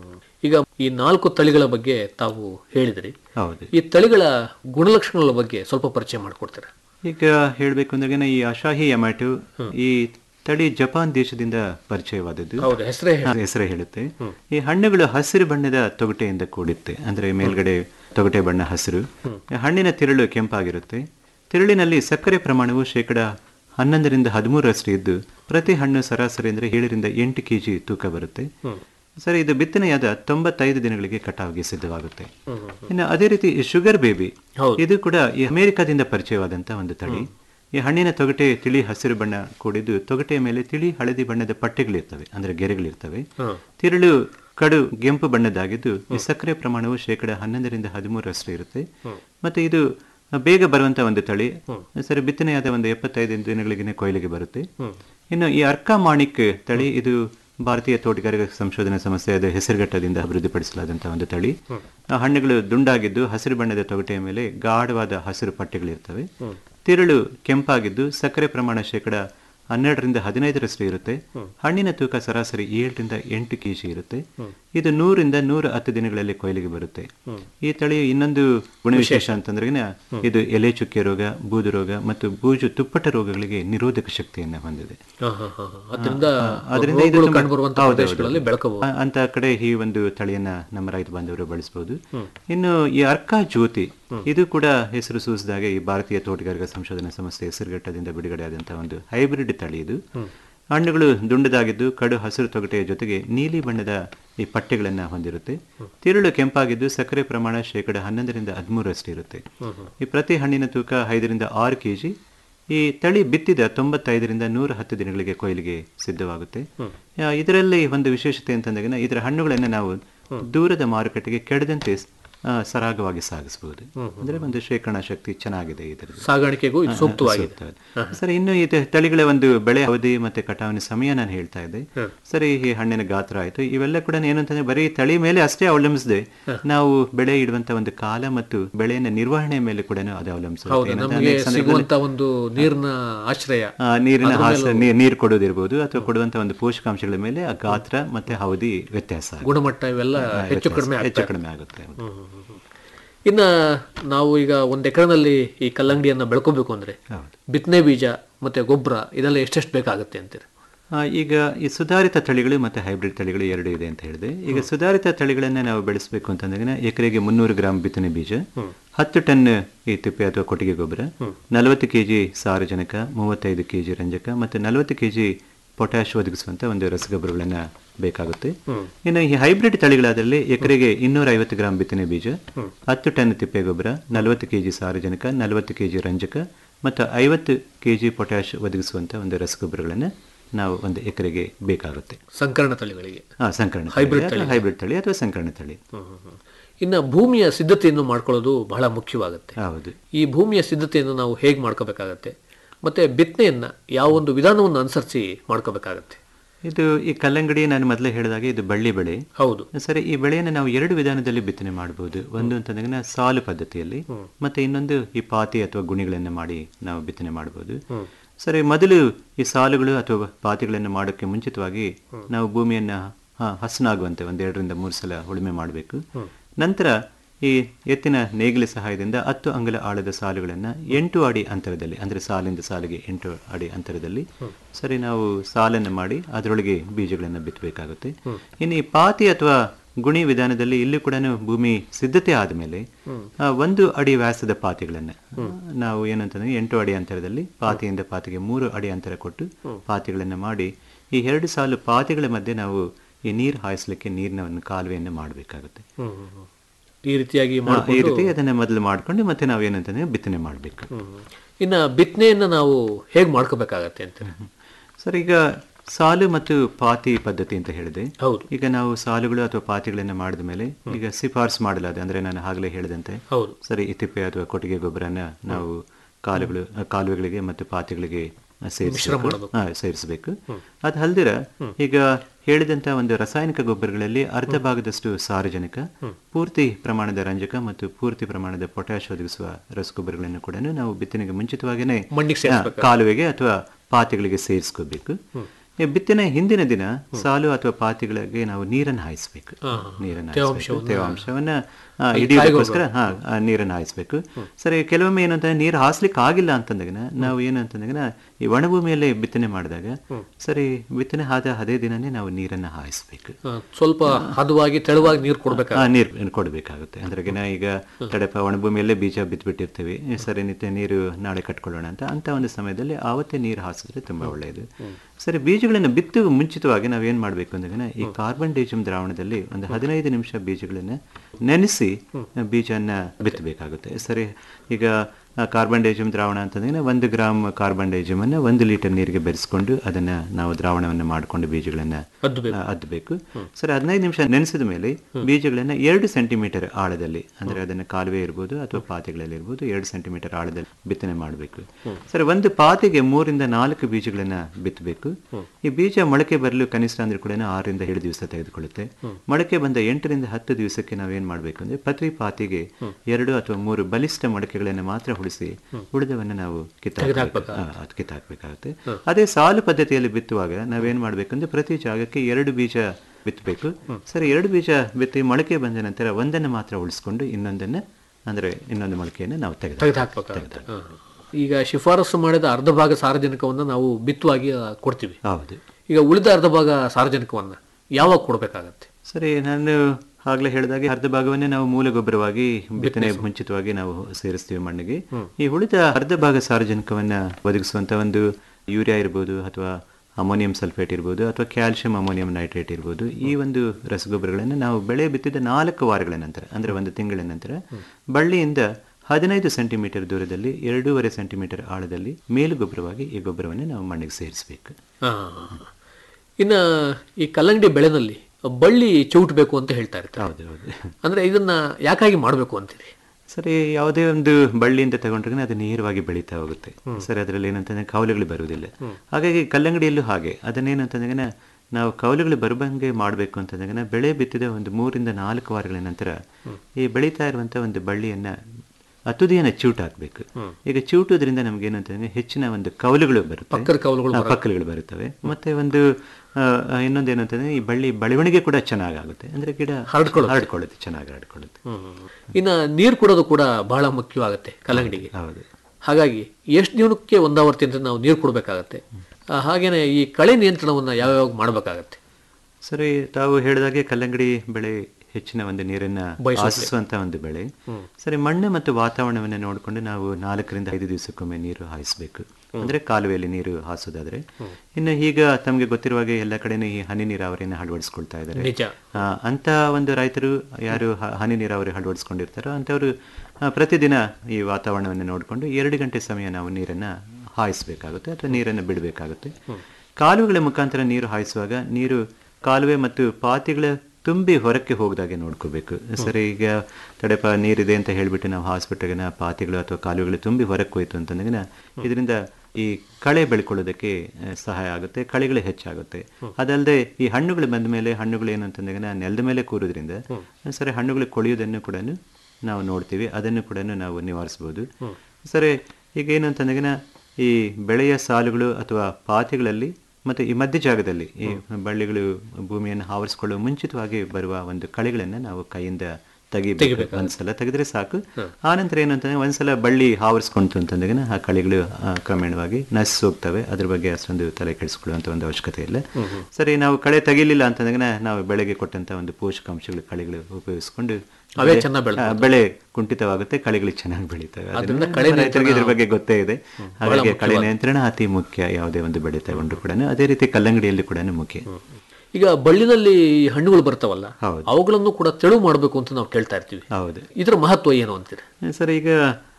ಈಗ ಈ ನಾಲ್ಕು ತಳಿಗಳ ಬಗ್ಗೆ ತಾವು ಹೇಳಿದ್ರಿ ಹೌದು ಈ ತಳಿಗಳ ಗುಣಲಕ್ಷಣಗಳ ಬಗ್ಗೆ ಸ್ವಲ್ಪ ಪರಿಚಯ ಮಾಡಿಕೊಡ್ತೀರಾ ಈಗ ಹೇಳಬೇಕು ಅಂದ್ರೆ ಈ ಅಶಾಹಿ ಯಮಾಟೋ ಈ ತಳಿ ಜಪಾನ್ ದೇಶದಿಂದ ಪರಿಚಯವಾದದ್ದು ಹೌದು ಹೆಸರೇ ಹೆಸರೇ ಹೇಳುತ್ತೆ ಈ ಹಣ್ಣುಗಳು ಹಸಿರು ಬಣ್ಣದ ತೊಗಟೆಯಿಂದ ಕೂಡುತ್ತೆ ಅಂದ್ರೆ ಮೇಲ್ಗಡೆ ತೊಗಟೆ ಬಣ್ಣ ಹಸಿರು ಹಣ್ಣಿನ ತಿರುಳು ಕೆಂಪಾಗಿರುತ್ತೆ ತಿರುಳಿನಲ್ಲಿ ಸಕ್ಕರೆ ಪ್ರಮಾಣವು ಶೇಕಡ ಹನ್ನೊಂದರಿಂದ ಹದಿಮೂರರಷ್ಟು ಇದ್ದು ಪ್ರತಿ ಹಣ್ಣು ಸರಾಸರಿ ಅಂದ್ರೆ ಏಳರಿಂದ ಎಂಟು ಕೆಜಿ ತೂಕ ಬರುತ್ತೆ ಸರಿ ಇದು ಬಿತ್ತನೆಯಾದ ತೊಂಬತ್ತೈದು ದಿನಗಳಿಗೆ ಕಟಾವಿಗೆ ಸಿದ್ಧವಾಗುತ್ತೆ ಇನ್ನು ಅದೇ ರೀತಿ ಈ ಶುಗರ್ ಬೇಬಿ ಇದು ಕೂಡ ಈ ಅಮೆರಿಕದಿಂದ ಪರಿಚಯವಾದಂತಹ ಒಂದು ತಳಿ ಈ ಹಣ್ಣಿನ ತೊಗಟೆ ತಿಳಿ ಹಸಿರು ಬಣ್ಣ ಕೂಡಿದ್ದು ತೊಗಟೆಯ ಮೇಲೆ ತಿಳಿ ಹಳದಿ ಬಣ್ಣದ ಪಟ್ಟೆಗಳಿರ್ತವೆ ಅಂದ್ರೆ ಗೆರೆಗಳಿರ್ತವೆ ತಿರುಳು ಕಡು ಕೆಂಪು ಬಣ್ಣದ್ದಾಗಿದ್ದು ಈ ಸಕ್ಕರೆ ಪ್ರಮಾಣವು ಶೇಕಡ ಹನ್ನೊಂದರಿಂದ ಹದಿಮೂರರಷ್ಟು ಇರುತ್ತೆ ಮತ್ತೆ ಇದು ಬೇಗ ಬರುವಂತ ಒಂದು ತಳಿ ಸರಿ ಬಿತ್ತನೆಯಾದ ಒಂದು ಎಪ್ಪತ್ತೈದು ದಿನಗಳಿಗೆ ಕೊಯ್ಲಿಗೆ ಬರುತ್ತೆ ಇನ್ನು ಈ ಅರ್ಕಾ ಮಾಣಿಕ್ ತಳಿ ಇದು ಭಾರತೀಯ ತೋಟಗಾರಿಕಾ ಸಂಶೋಧನಾ ಸಂಸ್ಥೆಯಾದ ಹೆಸರುಘಟ್ಟದಿಂದ ಅಭಿವೃದ್ಧಿಪಡಿಸಲಾದಂತಹ ಒಂದು ತಳಿ ಆ ಹಣ್ಣುಗಳು ದುಂಡಾಗಿದ್ದು ಹಸಿರು ಬಣ್ಣದ ತೊಗಟೆಯ ಮೇಲೆ ಗಾಢವಾದ ಹಸಿರು ಪಟ್ಟೆಗಳಿರ್ತವೆ ತಿರುಳು ಕೆಂಪಾಗಿದ್ದು ಸಕ್ಕರೆ ಪ್ರಮಾಣ ಶೇಕಡ ಹನ್ನೆರಡರಿಂದ ಹದಿನೈದರಷ್ಟು ಇರುತ್ತೆ ಹಣ್ಣಿನ ತೂಕ ಸರಾಸರಿ ಏಳರಿಂದ ಎಂಟು ಕೆಜಿ ಇರುತ್ತೆ ಇದು ನೂರಿಂದ ನೂರ ಹತ್ತು ದಿನಗಳಲ್ಲಿ ಕೊಯ್ಲಿಗೆ ಬರುತ್ತೆ ಈ ತಳಿ ಇನ್ನೊಂದು ಗುಣವಿಶೇಷ ಅಂತಂದ್ರೆ ಇದು ಎಲೆ ಚುಕ್ಕೆ ರೋಗ ಬೂದು ರೋಗ ಮತ್ತು ಬೂಜು ತುಪ್ಪಟ ರೋಗಗಳಿಗೆ ನಿರೋಧಕ ಶಕ್ತಿಯನ್ನು ಹೊಂದಿದೆ ಅದರಿಂದ ಅದರಿಂದ ಇದು ರೋಗಗಳು ತುಂಬಾ- ಕಂಡುಬರುವಂತಹ ಹೌದು, ಹೌದು. ಪ್ರದೇಶಗಳಲ್ಲಿ ಬೆಳಕಬಹುದು ಆ- ಅಂತ ಕಡೆ ಈ ಒಂದು ತಳಿಯನ್ನ ನಮ್ಮ ರೈತ ಬಾಂಧವರು ಬಳಸಬಹುದು ಇನ್ನು ಈ ಅರ್ಕಾ ಜ್ಯೋತಿ ಇದು ಕೂಡ ಹೆಸರು ಸೂಸಿದಾಗೆ ಈ ಭಾರತೀಯ ತೋಟಗಾರಿಕಾ ಸಂಶೋಧನಾ ಸಂಸ್ಥೆ ಹೆಸರುಘಟ್ಟದಿಂದ ಬಿಡುಗಡೆ ಆದಂತಹ ಒಂದು ಹೈಬ್ರಿಡ್ ತಳಿ ಇದು ಹಣ್ಣುಗಳು ದುಂಡದಾಗಿದ್ದು ಕಡು ಹಸಿರು ತೊಗಟೆಯ ಜೊತೆಗೆ ನೀಲಿ ಬಣ್ಣದ ಈ ಪಟ್ಟೆಗಳನ್ನ ಹೊಂದಿರುತ್ತೆ ತಿರುಳು ಕೆಂಪಾಗಿದ್ದು ಸಕ್ಕರೆ ಪ್ರಮಾಣ ಶೇಕಡ ಹನ್ನೊಂದರಿಂದ ಹದಿಮೂರರಷ್ಟು ಇರುತ್ತೆ ಈ ಪ್ರತಿ ಹಣ್ಣಿನ ತೂಕ ಐದರಿಂದ ಆರು ಕೆಜಿ ಈ ತಳಿ ಬಿತ್ತಿದ ತೊಂಬತ್ತೈದರಿಂದ ನೂರ ಹತ್ತು ದಿನಗಳಿಗೆ ಕೊಯ್ಲಿಗೆ ಸಿದ್ಧವಾಗುತ್ತೆ ಆ, ಇದರಲ್ಲಿ ಒಂದು ವಿಶೇಷತೆ ಅಂತಂದಾಗ ಇದರ ಹಣ್ಣುಗಳನ್ನು ನಾವು ದೂರದ ಮಾರುಕಟ್ಟೆಗೆ ಕೆಡದಂತೆ ಆ, ಸರಾಗವಾಗಿ ಸಾಗಿಸಬಹುದು ಅಂದ್ರೆ ಒಂದು ಶೇಖರಣಾ ಶಕ್ತಿ ಚೆನ್ನಾಗಿದೆ ಇದರಲ್ಲಿ ಸಾಗಾಣಿಕೆಗೂ ಇದು ಸೂಕ್ತವಾಗಿದೆ ಸರಿ ಇನ್ನು ಈ ತ- ತಳಿಗಳ ಒಂದು ಬೆಳೆ ಅವಧಿ ಮತ್ತೆ ಕಟಾವಿನ ಸಮಯ ನಾನು ಹೇಳ್ತಾ ಇದ್ದೆ ಸರಿ ಈ ಹಣ್ಣಿನ ಗಾತ್ರ ಆಯ್ತು ಇವೆಲ್ಲ ಕೂಡ ಏನಂತಂದ್ರೆ ಬರೀ ತಳಿ ಮೇಲೆ ಅಷ್ಟೇ ಅವಲಂಬಿಸದೆ ನಾವು ಬೆಳೆ ಇಡುವಂತ ಒಂದು ಕಾಲ ಮತ್ತು ಬೆಳೆಯ ನಿರ್ವಹಣೆ ಮೇಲೆ ಕೂಡ ಅದು ಅವಲಂಬಿಸುತ್ತೆ ಹೌದು ಏನಂತ ನಮಗೆ ಅನೇಕ ಸಂದರ್ಭದಲ್ಲಿ ಸಿಗುವಂತ ಒಂದು ನೀರಿನ ಆಶ್ರಯ ಆ, ನೀರಿನ ಹಾಸ ನೀ- ನೀರು ಕೊಡೋದಿರ್ಬೋದು ಅಥವಾ ಕೊಡುವಂತ ಒಂದು ಪೋಷಕಾಂಶಗಳ ಮೇಲೆ ಆ ಗಾತ್ರ ಮತ್ತೆ ಅವಧಿ ವ್ಯತ್ಯಾಸ ಆಗುತ್ತೆ. ಗುಣಮಟ್ಟ ಇವೆಲ್ಲ ಹೆಚ್ಚು ವ್ಯತ್ಯಾಸ- ಕಡಿಮೆ ಹೆಚ್ಚು ಆಗ್ತಾ ಕಡಿಮೆ ಆಗುತ್ತೆ ಹೌದು. ಇನ್ನ ನಾವು ಈಗ ಒಂದ್ ಎಕರೆನಲ್ಲಿ ಈ ಕಲ್ಲಂಗಡಿಯನ್ನ ಬೆಳ್ಕೋಬೇಕು ಅಂದ್ರೆ ಹೌದು. ಬಿತ್ತನೆ ಬೀಜ ಮತ್ತೆ ಗೊಬ್ಬರ ಇದೆಲ್ಲ ಎಷ್ಟೆಷ್ಟು ಬೇಕಾಗುತ್ತೆ ಅಂತೀರಿ ಆ, ಈಗ ಈ ಸುಧಾರಿತ ತಳಿಗಳು ಮತ್ತೆ ಹೈಬ್ರಿಡ್ ತಳಿಗಳು ಎರಡು ಇದೆ ಅಂತ ಹೇಳಿದೆ ಈಗ ಸುಧಾರಿತ ತಳಿಗಳನ್ನ ನಾವು ಬೆಳೆಸಬೇಕು ಅಂತಂದ್ರೆ ಎಕರೆಗೆ ಮುನ್ನೂರು ಗ್ರಾಂ ಬಿತ್ತನೆ ಬೀಜ ಹತ್ತು ಟನ್ ಈ ತಿಪ್ಪೆ ಅಥವಾ ಕೊಟ್ಟಿಗೆ ಗೊಬ್ಬರ ನಲವತ್ತು ಕೆಜಿ ಸಾರಜನಕ ಮೂವತ್ತೈದು ಕೆಜಿ ರಂಜಕ ಮತ್ತೆ ನಲವತ್ತು ಕೆಜಿ ಪೊಟ್ಯಾಶ್ ಒದಗಿಸುವಂತ ಒಂದು ರಸಗೊಬ್ಬರಗಳನ್ನ ಬೇಕಾಗುತ್ತೆ ಇನ್ನು ಈ ಹೈಬ್ರಿಡ್ ತಳಿಗಳಾದಲ್ಲಿ ಎಕರೆಗೆ ಇನ್ನೂರ ಐವತ್ತು ಗ್ರಾಂ ಬಿತ್ತನೆ ಬೀಜ ಹತ್ತು ಟನ್ ತಿಪ್ಪೆ ಗೊಬ್ಬರ ನಲವತ್ತು ಕೆಜಿ ಸಾರಜನಕ ನಲವತ್ತು ಕೆಜಿ ರಂಜಕ ಮತ್ತು ಐವತ್ತು ಕೆಜಿ ಪೊಟ್ಯಾಶ್ ಒದಗಿಸುವಂತ ಒಂದು ರಸಗೊಬ್ಬರಗಳನ್ನ ನಾವು ಒಂದು ಎಕರೆಗೆ ಬೇಕಾಗುತ್ತೆ ಸಂಕರಣ ತಳಿಗಳಿಗೆ ಆ, ಸಂಕರಣ ಹೈಬ್ರಿಡ್ ತಳಿ ಅಥವಾ ಹೈಬ್ರಿಡ್ ತಳಿ ಅಥವಾ ಸಂಕರಣ ತಳಿ ಇನ್ನ ಭೂಮಿಯ ಸಿದ್ಧತೆಯನ್ನು ಮಾಡ್ಕೊಳ್ಳೋದು ಬಹಳ ಮುಖ್ಯವಾಗುತ್ತೆ ಹೌದು ಈ ಭೂಮಿಯ ಸಿದ್ಧತೆಯನ್ನು ನಾವು ಹೇಗೆ ಮಾಡ್ಕೋಬೇಕಾಗತ್ತೆ ಮತ್ತೆ ಬಿತ್ತನೆಯನ್ನ ಯಾವ ಒಂದು ವಿಧಾನವನ್ನು ಅನುಸರಿಸಿ ಮಾಡ್ಕೋಬೇಕಾಗತ್ತೆ ಇದು ಈ ಕಲ್ಲಂಗಡಿ ನಾನು ಮೊದಲೇ ಹೇಳಿದಾಗೆ ಇದು ಬಳ್ಳಿ ಬೆಳೆ ಹೌದು ಸರಿ ಈ ಬೆಳೆಯನ್ನು ನಾವು ಎರಡು ವಿಧಾನದಲ್ಲಿ ಬಿತ್ತನೆ ಮಾಡಬಹುದು ಒಂದು ಅಂತಂದ್ರೆ ಸಾಲು ಪದ್ಧತಿಯಲ್ಲಿ ಮತ್ತೆ ಇನ್ನೊಂದು ಈ ಪಾತಿ ಅಥವಾ ಗುಣಿಗಳನ್ನು ಮಾಡಿ ನಾವು ಬಿತ್ತನೆ ಮಾಡಬಹುದು ಸರಿ ಮೊದಲು ಈ ಸಾಲುಗಳು ಅಥವಾ ಪಾತಿಗಳನ್ನು ಮಾಡೋಕ್ಕೆ ಮುಂಚಿತವಾಗಿ ನಾವು ಭೂಮಿಯನ್ನ ಹ, ಹಸನಾಗುವಂತೆ ಒಂದ್ ಎರಡರಿಂದ ಮೂರು ಸಲ ಉಳುಮೆ ಮಾಡಬೇಕು ನಂತರ ಈ ಎತ್ತಿನ ನೇಗಿಲ ಸಹಾಯದಿಂದ ಹತ್ತು ಅಂಗುಲ ಆಳದ ಸಾಲುಗಳನ್ನ ಎಂಟು ಅಡಿ ಅಂತರದಲ್ಲಿ ಅಂದ್ರೆ ಸಾಲಿಂದ ಸಾಲಿಗೆ ಎಂಟು ಅಡಿ ಅಂತರದಲ್ಲಿ ಸರಿ ನಾವು ಸಾಲನ್ನು ಮಾಡಿ ಅದರೊಳಗೆ ಬೀಜಗಳನ್ನು ಬಿತ್ತಬೇಕಾಗುತ್ತೆ ಇನ್ನು ಈ ಪಾತಿ ಅಥವಾ ಗುಣಿ ವಿಧಾನದಲ್ಲಿ ಇಲ್ಲಿ ಕೂಡ ಭೂಮಿ ಸಿದ್ಧತೆ ಆದಮೇಲೆ ಆ, ಒಂದು ಅಡಿ ವ್ಯಾಸದ ಪಾತಿಗಳನ್ನ ನಾವು ಏನಂತಂದ್ರೆ ಎಂಟು ಅಡಿ ಅಂತರದಲ್ಲಿ ಪಾತಿಯಿಂದ ಪಾತಿಗೆ ಮೂರು ಅಡಿ ಅಂತರ ಕೊಟ್ಟು ಪಾತಿಗಳನ್ನ ಮಾಡಿ ಈ ಎರಡು ಸಾಲು ಪಾತಿಗಳ ಮಧ್ಯೆ ನಾವು ಈ ನೀರು ಹಾಯಿಸ್ಲಿಕ್ಕೆ ನೀರಿನ ಒಂದು ಕಾಲುವೆಯನ್ನು ಮಾಡಬೇಕಾಗುತ್ತೆ ಈ ರೀತಿಯಾಗಿ ಈ ಮಾಡ್ಕೊಂಡು ರೀತಿ ಅದನ್ನ ಮೊದಲು ಮಾಡ್ಕೊಂಡು ಮತ್ತೆ ನಾವು ಏನಂತಂದ್ರೆ ಬಿತ್ತನೆ ಮಾಡಬೇಕು ಇನ್ನ ಬಿತ್ತನೆಯನ್ನ ನಾವು ಹೇಗೆ ಮಾಡ್ಕೋಬೇಕಾಗತ್ತೆ ಅಂತ ಸರ್ ಈಗ ಸಾಲು ಮತ್ತು ಪಾತಿ ಪದ್ಧತಿ ಅಂತ ಹೇಳಿದೆ ಹೌದು ಈಗ ನಾವು ಸಾಲುಗಳು ಅಥವಾ ಪಾತಿಗಳನ್ನ ಮಾಡಿದ ಮೇಲೆ ಈಗ ಶಿಫಾರಸು ಮಾಡಲಾದ ಅಂದ್ರೆ ನಾನು ಆಗಲೇ ಹೇಳಿದಂತೆ ಹೌದು ಸರಿ ಈ ತಿಪ್ಪೆ ಅಥವಾ ಕೊಟ್ಟಿಗೆ ಗೊಬ್ಬರನ ನಾವು ಕಾಲುಗಳು ಕಾಲುವೆಗಳಿಗೆ ಮತ್ತು ಪಾತಿಗಳಿಗೆ ಸೇರಿಸಬೇಕು ಸೇರಿಸಬೇಕು ಅದು ಅಲ್ದಿರ ಈಗ ಹೇಳಿದಂತ ಒಂದು ರಾಸಾಯನಿಕ ಗೊಬ್ಬರಗಳಲ್ಲಿ ಅರ್ಧ ಭಾಗದಷ್ಟು ಸಾರಜನಕ ಪೂರ್ತಿ ಪ್ರಮಾಣದ ರಂಜಕ ಮತ್ತು ಪೂರ್ತಿ ಪ್ರಮಾಣದ ಪೊಟ್ಯಾಶ್ ಒದಗಿಸುವ ರಸಗೊಬ್ಬರಗಳನ್ನು ಕೂಡ ನಾವು ಬಿತ್ತನೆಗೆ ಮುಂಚಿತವಾಗಿಯೇ ಮಣ್ಣಿಗೆ ಆ, ಕಾಲುವೆಗೆ ಅಥವಾ ಪಾತಿಗಳಿಗೆ ಸೇರಿಸ್ಕೋಬೇಕು ಈ ಬಿತ್ತನೆ ಹಿಂದಿನ ದಿನ ಸಾಲು ಅಥವಾ ಪಾತಿಗಳಿಗೆ ನಾವು ನೀರನ್ನು ಹಾಯಿಸ್ಬೇಕು ನೀರನ್ನು ಹಾಯಿಸ್ಬೇಕು ತೇವಾಂಶವನ್ನ ಆ, ಹಿಡಿಯೋದಕ್ಕೋಸ್ಕರ ಹಾ ಆ, ನೀರನ್ನು ಹಾಯಿಸ್ಬೇಕು ಸರಿ ಕೆಲವೊಮ್ಮೆ ಏನು ಅಂತ ನೀರು ಹಾಸ್ಲಿಕ್ಕೆ ಆಗಿಲ್ಲ ಅಂತಂದಾಗ ನಾವು ಏನು ಅಂತಂದಾಗ ಈ ಒಣಭೂಮಿಯಲ್ಲೇ ಬಿತ್ತನೆ ಮಾಡಿದಾಗ ಸರಿ ಬಿತ್ತನೆ ಆದ ಅದೇ ದಿನನೇ ನಾವು ನೀರನ್ನು ಹಾಯಿಸ್ಬೇಕು ಆ, ಸ್ವಲ್ಪ ಹದವಾಗಿ ತೆಳುವಾಗಿ ನೀರು ಕೊಡ್ಬೇಕಾಗ ಆ, ನೀರು ಕೊಡಬೇಕಾಗುತ್ತೆ ಅಂದ್ರೆ ನಾ ಈಗ ತಡೆಪ ಒಣಭೂಮಿಯಲ್ಲೇ ಬೀಜ ಬಿತ್ಬಿಟ್ಟಿರ್ತೀವಿ ಈ ಸರಿ ನಿತ್ಯ ನೀರು ನಾಳೆ ಕಟ್ಕೊಳ್ಳೋಣ ಅಂತ ಅಂತ ಒಂದು ಸಮಯದಲ್ಲಿ ಆವತ್ತೇ ನೀರು ಹಾಸಿದ್ರೆ ತುಂಬಾ ಒಳ್ಳೆಯದು ಸರಿ ಬೀಜಗಳನ್ನು ಬಿತ್ತು ಮುಂಚಿತವಾಗಿ ನಾವೇನ್ ಮಾಡಬೇಕು ಅಂದಾಗ ಈ ಕಾರ್ಬನ್ ಡೈಜಮ್ ದ್ರಾವಣದಲ್ಲಿ ಒಂದು ಹದಿನೈದು ನಿಮಿಷ ಬೀಜಗಳನ್ನ ನೆನೆಸಿ ಬೀಜನ ಬಿತ್ತಬೇಕಾಗುತ್ತೆ ಸರಿ ಈಗ ಕಾರ್ಬನ್ ಡೈಜಮ್ ದ್ರಾವಣ ಅಂತಂದ್ರೆ ಒಂದು ಗ್ರಾಮ್ ಕಾರ್ಬನ್ ಡೈಜಮ್ ಅನ್ನ ಒಂದು ಲೀಟರ್ ನೀರಿಗೆ ಬೆರೆಸ್ಕೊಂಡು ಅದನ್ನ ನಾವು ದ್ರಾವಣವನ್ನು ಮಾಡಿಕೊಂಡು ಬೀಜಗಳನ್ನ ಅದ್ಬೇಕು. ಆ, ಅದ್ಬೇಕು ಸರಿ ಹದಿನೈದು ನಿಮಿಷ ನೆನೆಸಿದ ಮೇಲೆ ಬೀಜಗಳನ್ನ ಎರಡು ಸೆಂಟಿಮೀಟರ್ ಆಳದಲ್ಲಿ ಅಂದ್ರೆ ಅದನ್ನ ಕಾಲುವೆ ಇರ್ಬೋದು ಅಥವಾ ಪಾತಿಗಳಲ್ಲಿ ಇರ್ಬೋದು ಎರಡು ಸೆಂಟಿಮೀಟರ್ ಆಳದಲ್ಲಿ ಬಿತ್ತನೆ ಮಾಡಬೇಕು ಸರಿ ಒಂದು ಪಾತಿಗೆ ಮೂರಿಂದ ನಾಲ್ಕು ಬೀಜಗಳನ್ನ ಬಿತ್ತಬೇಕು ಈ ಬೀಜ ಮೊಳಕೆ ಬರಲು ಕನಿಷ್ಠ ಅಂದ್ರೆ ಕೂಡ ಆರರಿಂದ ಏಳು ದಿವಸ ತೆಗೆದುಕೊಳ್ಳುತ್ತೆ ಮೊಳಕೆ ಬಂದ ಎಂಟರಿಂದ ಹತ್ತು ದಿವಸಕ್ಕೆ ನಾವೇನ್ ಮಾಡ್ಬೇಕು ಅಂದ್ರೆ ಪ್ರತಿ ಪಾತಿಗೆ ಎರಡು ಅಥವಾ ಮೂರು ಬಲಿಷ್ಠ ಮೊಳಕೆಗಳನ್ನು ಮಾತ್ರ ಉಳಿಸಿ ಉಳಿದವನ್ನ ನಾವು ಕಿತ್ತಾಕ್ಬೇಕು ಆ, ಅದು ಕಿತ್ತಾಕ್ಬೇಕಾಗುತ್ತೆ ಅದೇ ಸಾಲು ಪದ್ಧತಿಯಲ್ಲಿ ಬಿತ್ತುವಾಗ ನಾವೇನ್ ಮಾಡ್ಬೇಕಂದ್ರೆ ಪ್ರತಿ ಜಾಗಕ್ಕೆ ಎರಡು ಬೀಜ ಬಿತ್ತಬೇಕು ಸರಿ ಎರಡು ಬೀಜ ಬಿತ್ತಿ ಮೊಳಕೆ ಬಂದ ನಂತರ ಒಂದನ್ನು ಮಾತ್ರ ಉಳಿಸ್ಕೊಂಡು ಇನ್ನೊಂದನ್ನ ಅಂದ್ರೆ ಇನ್ನೊಂದು ಮೊಳಕೆಯನ್ನು ನಾವು ತೆಗೆದು ತೆಗೆದು ಹಾಕ್ಬೇಕಾಗುತ್ತೆ ಹಾ. ಈಗ ಶಿಫಾರಸು ಮಾಡಿದ ಅರ್ಧ ಭಾಗ ಸಾರಜನಕವನ್ನ ನಾವು ಬಿತ್ತುವಾಗಿ ಆ, ಕೊಡ್ತೀವಿ ಹೌದು ಈಗ ಉಳಿದ ಅರ್ಧ ಭಾಗ ಸಾರಜನಕವನ್ನ ಯಾವಾಗ ಕೊಡಬೇಕಾಗತ್ತೆ ಸರಿ ನಾನು ಆಗ್ಲೇ ಹೇಳಿದಾಗೆ ಅರ್ಧ ಭಾಗವನ್ನೇ ನಾವು ಮೂಲ ಗೊಬ್ಬರವಾಗಿ ಬಿತ್ತನೆ ಮುಂಚಿತವಾಗಿ ನಾವು ಸೇರಿಸ್ತೀವಿ ಮಣ್ಣಿಗೆ ಈ ಉಳಿದ ಅರ್ಧ ಭಾಗ ಸಾರಜನಕವನ್ನ ಒದಗಿಸುವಂತ ಒಂದು ಯೂರಿಯಾ ಇರ್ಬೋದು ಅಥವಾ ಅಮೋನಿಯಂ ಸಲ್ಫೇಟ್ ಇರ್ಬೋದು ಅಥವಾ ಕ್ಯಾಲ್ಸಿಯಂ ಅಮೋನಿಯಂ ನೈಟ್ರೇಟ್ ಇರ್ಬೋದು ಈ ಒಂದು ರಸಗೊಬ್ಬರಗಳನ್ನು ನಾವು ಬೆಳೆ ಬಿತ್ತಿದ ನಾಲ್ಕು ವಾರಗಳ ನಂತರ ಅಂದ್ರೆ ಒಂದು ತಿಂಗಳ ನಂತರ ಬಳ್ಳಿಯಿಂದ ಹದಿನೈದು ಸೆಂಟಿಮೀಟರ್ ದೂರದಲ್ಲಿ ಎರಡೂವರೆ ಸೆಂಟಿಮೀಟರ್ ಆಳದಲ್ಲಿ ಮೇಲು ಗೊಬ್ಬರವಾಗಿ ಈ ಗೊಬ್ಬರವನ್ನು ನಾವು ಮಣ್ಣಿಗೆ ಸೇರಿಸಬೇಕು ಹಾ. ಇನ್ನ ಈ ಕಲ್ಲಂಗಡಿ ಬೆಳೆನಲ್ಲಿ ಬಳ್ಳಿ ಚೌಟ್ಬೇಕು ಅಂತ ಹೇಳ್ತಾ ಇರ್ತಾರೆ ಹೌದು ಹೌದು ಅಂದ್ರೆ ಇದನ್ನ ಯಾಕಾಗಿ ಮಾಡಬೇಕು ಅಂತೀರಿ ಸರಿ ಯಾವುದೇ ಒಂದು ಬಳ್ಳಿಯಿಂದ ತಗೊಂಡ್ರೆ ಅದು ನೇರವಾಗಿ ಬೆಳೀತಾ ಹೋಗುತ್ತೆ ಸರಿ ಅದರಲ್ಲಿ ಏನಂತಂದ್ರೆ ಕೌಲುಗಳು ಬರುವುದಿಲ್ಲ ಹಾಗಾಗಿ ಕಲ್ಲಂಗಡಿಯಲ್ಲೂ ಹಾಗೆ ಅದನ್ನೇನಂತಂದ್ರೆ ನಾವು ಕೌಲುಗಳು ಬರುವಂಗೆ ಮಾಡಬೇಕು ಅಂತಂದಾಗ ಬೆಳೆ ಬಿತ್ತಿದ ಒಂದು ಮೂರಿಂದ ನಾಲ್ಕು ವಾರಗಳ ನಂತರ ಈ ಬೆಳೀತಾ ಇರುವಂತ ಒಂದು ಬಳ್ಳಿಯನ್ನ ತುದಿಯನ್ನ ಚೂಟ್ ಹಾಕ್ಬೇಕು ಈಗ ಚೂಟೋದ್ರಿಂದ ನಮ್ಗೆ ಏನಂತಂದ್ರೆ ಹೆಚ್ಚಿನ ಒಂದು ಕೌಲುಗಳು ಬರುತ್ತೆ ಪಕ್ಕದ ಕೌಲುಗಳು ಆ, ಪಕ್ಕಲುಗಳು ಬರುತ್ತವೆ ಮತ್ತೆ ಒಂದು ಆ, ಇನ್ನೊಂದು ಏನಂತಂದ್ರೆ ಈ ಬಳ್ಳಿ ಬೆಳವಣಿಗೆ ಕೂಡ ಚೆನ್ನಾಗಾಗುತ್ತೆ ಅಂದ್ರೆ ಗಿಡ ಹರಡ್ಕೊಳ್ಳುತ್ತೆ. ಹರಡ್ಕೊಳ್ಳುತ್ತೆ ಚೆನ್ನಾಗಿ ಹರಡ್ಕೊಳ್ಳುತ್ತೆ ಇನ್ನ ನೀರು ಕೊಡೋದು ಕೂಡ ಬಹಳ ಮುಖ್ಯವಾಗುತ್ತೆ ಕಲ್ಲಂಗಡಿಗೆ ಹೌದು ಹಾಗಾಗಿ ಎಷ್ಟು ದಿನಕ್ಕೆ ಒಂದಾವರ್ತಿ ಅಂತ ನಾವು ನೀರು ಕೊಡಬೇಕಾಗತ್ತೆ ಆ, ಹಾಗೇನೆ ಈ ಕಳೆ ನಿಯಂತ್ರಣವನ್ನ ಯಾವ್ಯಾವ ಮಾಡಬೇಕಾಗತ್ತೆ ಸರಿ ತಾವು ಹೇಳಿದಾಗೆ ಕಲ್ಲಂಗಡಿ ಬೆಳೆ ಹೆಚ್ಚಿನ ಒಂದು ನೀರನ್ನ ಆಶಿಸುವಂತ ಒಂದು ಬೆಳೆ ಸರಿ ಮಣ್ಣು ಮತ್ತು ವಾತಾವರಣವನ್ನ ನೋಡಿಕೊಂಡು ನಾವು ನಾಲ್ಕರಿಂದ ಐದು ದಿವಸಕ್ಕೊಮ್ಮೆ ನೀರು ಹಾಯಿಸಬೇಕು ಅಂದ್ರೆ ಕಾಲುವೆಯಲ್ಲಿ ನೀರು ಹಾಸೋದಾದ್ರೆ ಇನ್ನು ಈಗ ತಮಗೆ ಗೊತ್ತಿರುವ ಹಾಗೆ ಎಲ್ಲ ಕಡೆನೂ ಈ ಹನಿ ನೀರಾವರಿಯನ್ನು ಅಳವಡಿಸ್ಕೊಳ್ತಾ ಇದ್ದಾರೆ ನಿಜ ಆ, ಅಂತ ಒಂದು ರೈತರು ಯಾರು ಹ- ಹನಿ ನೀರಾವರಿ ಅಳವಡಿಸ್ಕೊಂಡಿರ್ತಾರೋ ಅಂಥವ್ರು ಆ, ಪ್ರತಿದಿನ ಈ ವಾತಾವರಣವನ್ನು ನೋಡಿಕೊಂಡು ಎರಡು ಗಂಟೆ ಸಮಯ ನಾವು ನೀರನ್ನ ಹಾಯಿಸಬೇಕಾಗುತ್ತೆ ಅಥವಾ ನೀರನ್ನು ಬಿಡಬೇಕಾಗುತ್ತೆ ಕಾಲುವೆಗಳ ಮುಖಾಂತರ ನೀರು ಹಾಯಿಸುವಾಗ ನೀರು ಕಾಲುವೆ ಮತ್ತು ಪಾತಿಗಳ ತುಂಬಿ ಹೊರಕ್ಕೆ ಹೋಗದಾಗೆ ನೋಡ್ಕೋಬೇಕು ಸರಿ ಈಗ ತಡೆಪ ನೀರಿದೆ ಅಂತ ಹೇಳ್ಬಿಟ್ಟು ನಾವು ಹಾಸ್ಪಿಟಲ್ಗೆ ಪಾತಿಗಳು ಅಥವಾ ಕಾಲುವೆಗಳು ತುಂಬಿ ಹೊರಕ್ಕೆ ಹೋಯ್ತು ಅಂತಂದಾಗ ಇದರಿಂದ ಈ ಕಳೆ ಬೆಳ್ಕೊಳ್ಳೋದಕ್ಕೆ ಆ, ಸಹಾಯ ಆಗುತ್ತೆ ಕಳೆಗಳು ಹೆಚ್ಚಾಗುತ್ತೆ ಅದಲ್ಲದೆ ಈ ಹಣ್ಣುಗಳು ಬಂದ ಮೇಲೆ ಹಣ್ಣುಗಳು ಏನು ಅಂತಂದಾಗ ನೆಲದ ಮೇಲೆ ಕೂರೋದ್ರಿಂದ ಸರಿ ಹಣ್ಣುಗಳು ಕೊಳೆಯೋದನ್ನು ಕೂಡ ನಾವು ನೋಡ್ತೀವಿ ಅದನ್ನು ಕೂಡ ನಾವು ನಿವಾರಿಸ್ಬೋದು ಸರಿ ಈಗ ಏನು ಅಂತಂದಾಗ ಈ ಬೆಳೆಯ ಸಾಲುಗಳು ಅಥವಾ ಪಾತಿಗಳಲ್ಲಿ ಮತ್ತು ಈ ಮಧ್ಯ ಜಾಗದಲ್ಲಿ ಈ ಬಳ್ಳಿಗಳು ಭೂಮಿಯನ್ನು ಆವರಿಸಿಕೊಳ್ಳುವ ಮುಂಚಿತವಾಗಿ ಬರುವ ಒಂದು ಕಳೆಗಳನ್ನು ನಾವು ಕೈಯಿಂದ ತೆಗಿಬೇಕು ಒಂದ್ಸಲ ತೆಗೆದ್ರೆ ಸಾಕು ಆನಂತರ ಏನು ಅಂತಂದ್ರೆ ಒಂದ್ಸಲ ಬಳ್ಳಿ ಆವರಿಸ್ಕೊಂತು ಅಂತಂದಾಗ ಆ ಕಳೆಗಳು ಆ, ಕ್ರಮೇಣವಾಗಿ ನಶಿಸಿ ಹೋಗ್ತವೆ ಅದ್ರ ಬಗ್ಗೆ ಅಷ್ಟೊಂದು ತಲೆ ಕೆಡಿಸ್ಕೊಳ್ಳುವಂತ ಒಂದು ಅವಶ್ಯಕತೆ ಇಲ್ಲ ಸರಿ ನಾವು ಕಳೆ ತೆಗಿಲಿಲ್ಲ ಅಂತಂದಾಗ ನಾವು ಬೆಳೆಗೆ ಕೊಟ್ಟಂತ ಒಂದು ಪೋಷಕಾಂಶಗಳು ಕಳೆಗಳು ಉಪಯೋಗಿಸ್ಕೊಂಡು ಅವೇ ಚೆನ್ನಾಗ್ ಬೆಳ್ಕೊಳ್ತವೆ. ಆ, ಬೆಳೆ ಕುಂಠಿತವಾಗುತ್ತೆ ಕಳೆಗಳು ಚೆನ್ನಾಗಿ ಬೆಳೀತವೆ ಅದರಿಂದ ಅದರಿಂದ ಕಳೆ ರೈತರಿಗೆ ಇದ್ರ ಬಗ್ಗೆ ಗೊತ್ತೇ ಇದೆ ಹಾಗಾಗಿ ಕಳೆ ನಿಯಂತ್ರಣ ಅತಿ ಮುಖ್ಯ ಯಾವುದೇ ಒಂದು ಬೆಳೆ ತಗೊಂಡ್ರು ಕೂಡ ಅದೇ ರೀತಿ ಕಲ್ಲಂಗಡಿಯಲ್ಲಿ ಕೂಡ ಮುಖ್ಯ ಈಗ ಬಳ್ಳಿನಲ್ಲಿ ಈ ಹಣ್ಣುಗಳು ಬರ್ತಾವಲ್ಲ ಹೌದು. ಅವುಗಳನ್ನು ಕೂಡ ತೆಳು ಮಾಡಬೇಕು ಅಂತ ನಾವು ಕೇಳ್ತಾ ಇರ್ತೀವಿ ಹೌದು ಇದರ ಮಹತ್ವ ಏನು ಅಂತೀರಿ ಸರ್ ಈಗ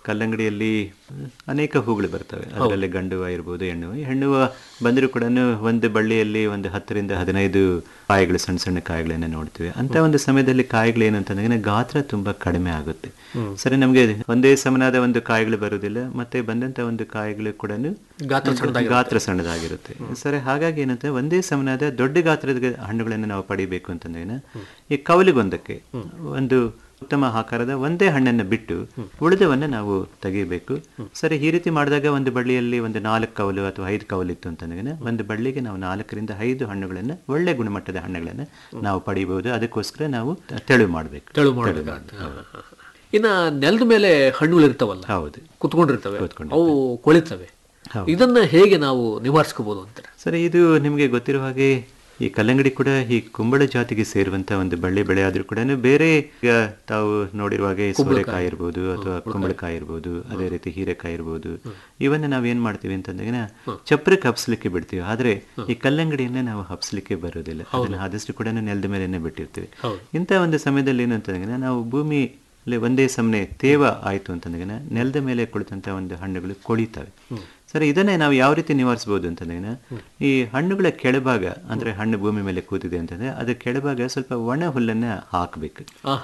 ಕಲ್ಲಂಗಡಿಯಲ್ಲಿ ಅನೇಕ ಹೂಗಳು ಬರ್ತವೆ ಅದರಲ್ಲಿ ಗಂಡು ಹೂವು ಇರ್ಬೋದು ಹೆಣ್ಣು ಹೂವು. ಹೆಣ್ಣು ಹೂವು ಬಂದರೂ ಕೂಡ ಒಂದು ಬಳ್ಳಿಯಲ್ಲಿ ಒಂದು ಹತ್ತರಿಂದ ಹದಿನೈದು ಕಾಯಿಗಳು ಸಣ್ಣ ಸಣ್ಣ ಕಾಯಿಗಳನ್ನ ನೋಡ್ತೀವಿ ಅಂತ ಒಂದು ಸಮಯದಲ್ಲಿ ಕಾಯಿಗಳು ಏನು ಅಂತಂದ್ರೆ ಗಾತ್ರ ತುಂಬಾ ಕಡಿಮೆ ಆಗುತ್ತೆ ಸರಿ ನಮಗೆ ಒಂದೇ ಸಮನಾದ ಒಂದು ಕಾಯಿಗಳು ಬರುವುದಿಲ್ಲ ಮತ್ತೆ ಬಂದಂತ ಒಂದು ಕಾಯಿಗಳು ಕೂಡ ಗಾತ್ರ ಗಾತ್ರ ಸಣ್ಣದಾಗಿರುತ್ತೆ ಸರಿ ಹಾಗಾಗಿ ಏನಂತ ಒಂದೇ ಸಮನಾದ ದೊಡ್ಡ ಗಾತ್ರದ ಹಣ್ಣುಗಳನ್ನು ನಾವು ಪಡಿಬೇಕು ಅಂತಂದ್ರೆ ಈ ಕವಲಿಗೊಂದಕ್ಕೆ ಒಂದು ಉತ್ತಮ ಆಕಾರದ ಒಂದೇ ಹಣ್ಣನ್ನು ಬಿಟ್ಟು ಉಳಿದವನ್ನ ನಾವು ತೆಗಿಬೇಕು ಸರಿ ಈ ರೀತಿ ಮಾಡಿದಾಗ ಒಂದು ಬಳ್ಳಿಯಲ್ಲಿ ಒಂದು ನಾಲ್ಕು ಕವಲು ಅಥವಾ ಐದು ಕವಲು ಇತ್ತು ಅಂತಂದ್ರೆ ಒಂದು ಬಳ್ಳಿಗೆ ನಾವು ನಾಲ್ಕರಿಂದ ಐದು ಹಣ್ಣುಗಳನ್ನ ಒಳ್ಳೆ ಗುಣಮಟ್ಟದ ಹಣ್ಣುಗಳನ್ನ ನಾವು ಪಡಿಬಹುದು ಅದಕ್ಕೋಸ್ಕರ ನಾವು ತೆಳು ಮಾಡಬೇಕು ತೆಳು ಮಾಡಬೇಕಾಗುತ್ತೆ ಇನ್ನ ನೆಲದ ಮೇಲೆ ಹಣ್ಣುಗಳು ಇರ್ತಾವಲ್ಲ ಹೌದು ಕುತ್ಕೊಂಡಿರ್ತವೆ ಕೂತ್ಕೊಂಡಿರ್ತವೆ. ಅವು ಕೊಳಿತವೆ ಇದನ್ನ ಹೇಗೆ ನಾವು ನಿವಾರಿಸ್ಕೋಬಹುದು ಅಂತಾರೆ ಸರಿ ಇದು ನಿಮಗೆ ಗೊತ್ತಿರುವ ಹಾಗೆ ಈ ಕಲ್ಲಂಗಡಿ ಕೂಡ ಈ ಕುಂಬಳ ಜಾತಿಗೆ ಸೇರುವಂತ ಒಂದು ಬಳ್ಳಿ ಬೆಳೆ ಆದ್ರೂ ಕೂಡ ಬೇರೆ ಈಗ ತಾವು ನೋಡಿರುವ ಹಾಗೆ ಸೋರೆಕಾಯಿ ಇರ್ಬೋದು ಅಥವಾ ಕುಂಬಳಕಾಯಿ ಇರ್ಬೋದು ಅದೇ ರೀತಿ ಹೀರೆಕಾಯಿ ಇರ್ಬೋದು ಇವನ್ನ ನಾವ್ ಏನ್ ಮಾಡ್ತೀವಿ ಅಂತಂದ್ರೆ ಚಪ್ರಕ್ಕೆ ಹಬ್ಸ್ಲಿಕ್ಕೆ ಬಿಡ್ತೀವಿ ಆದ್ರೆ ಈ ಕಲ್ಲಂಗಡಿಯನ್ನ ನಾವು ಹಬ್ಸ್ಲಿಕ್ಕೆ ಬರೋದಿಲ್ಲ ಅದನ್ನ ಆದಷ್ಟು ಕೂಡ ನೆಲದ ಮೇಲೆನೆ ಬಿಟ್ಟಿರ್ತೀವಿ ಇಂಥ ಒಂದು ಸಮಯದಲ್ಲಿ ಏನು ಅಂತಂದ್ರೆ ನಾವು ಭೂಮಿ ಅಲ್ಲಿ ಒಂದೇ ಸಮನೆ ತೇವ ಆಯ್ತು ಅಂತಂದ್ರೆ ನೆಲದ ಮೇಲೆ ಕುಳಿತಂತ ಒಂದು ಹಣ್ಣುಗಳು ಕೊಳಿತವೆ ಸರಿ ಇದನ್ನೇ ನಾವು ಯಾವ ರೀತಿ ನಿವಾರಿಸಬಹುದು ಅಂತಂದ್ರೆ ಈ ಹಣ್ಣುಗಳ ಕೆಳಭಾಗ ಅಂದ್ರೆ ಹಣ್ಣು ಭೂಮಿ ಮೇಲೆ ಕೂತಿದೆ ಅಂತಂದ್ರೆ ಅದ್ರ ಕೆಳಭಾಗ ಸ್ವಲ್ಪ ಒಣ ಹುಲ್ಲನ್ನ ಹಾಕ್ಬೇಕು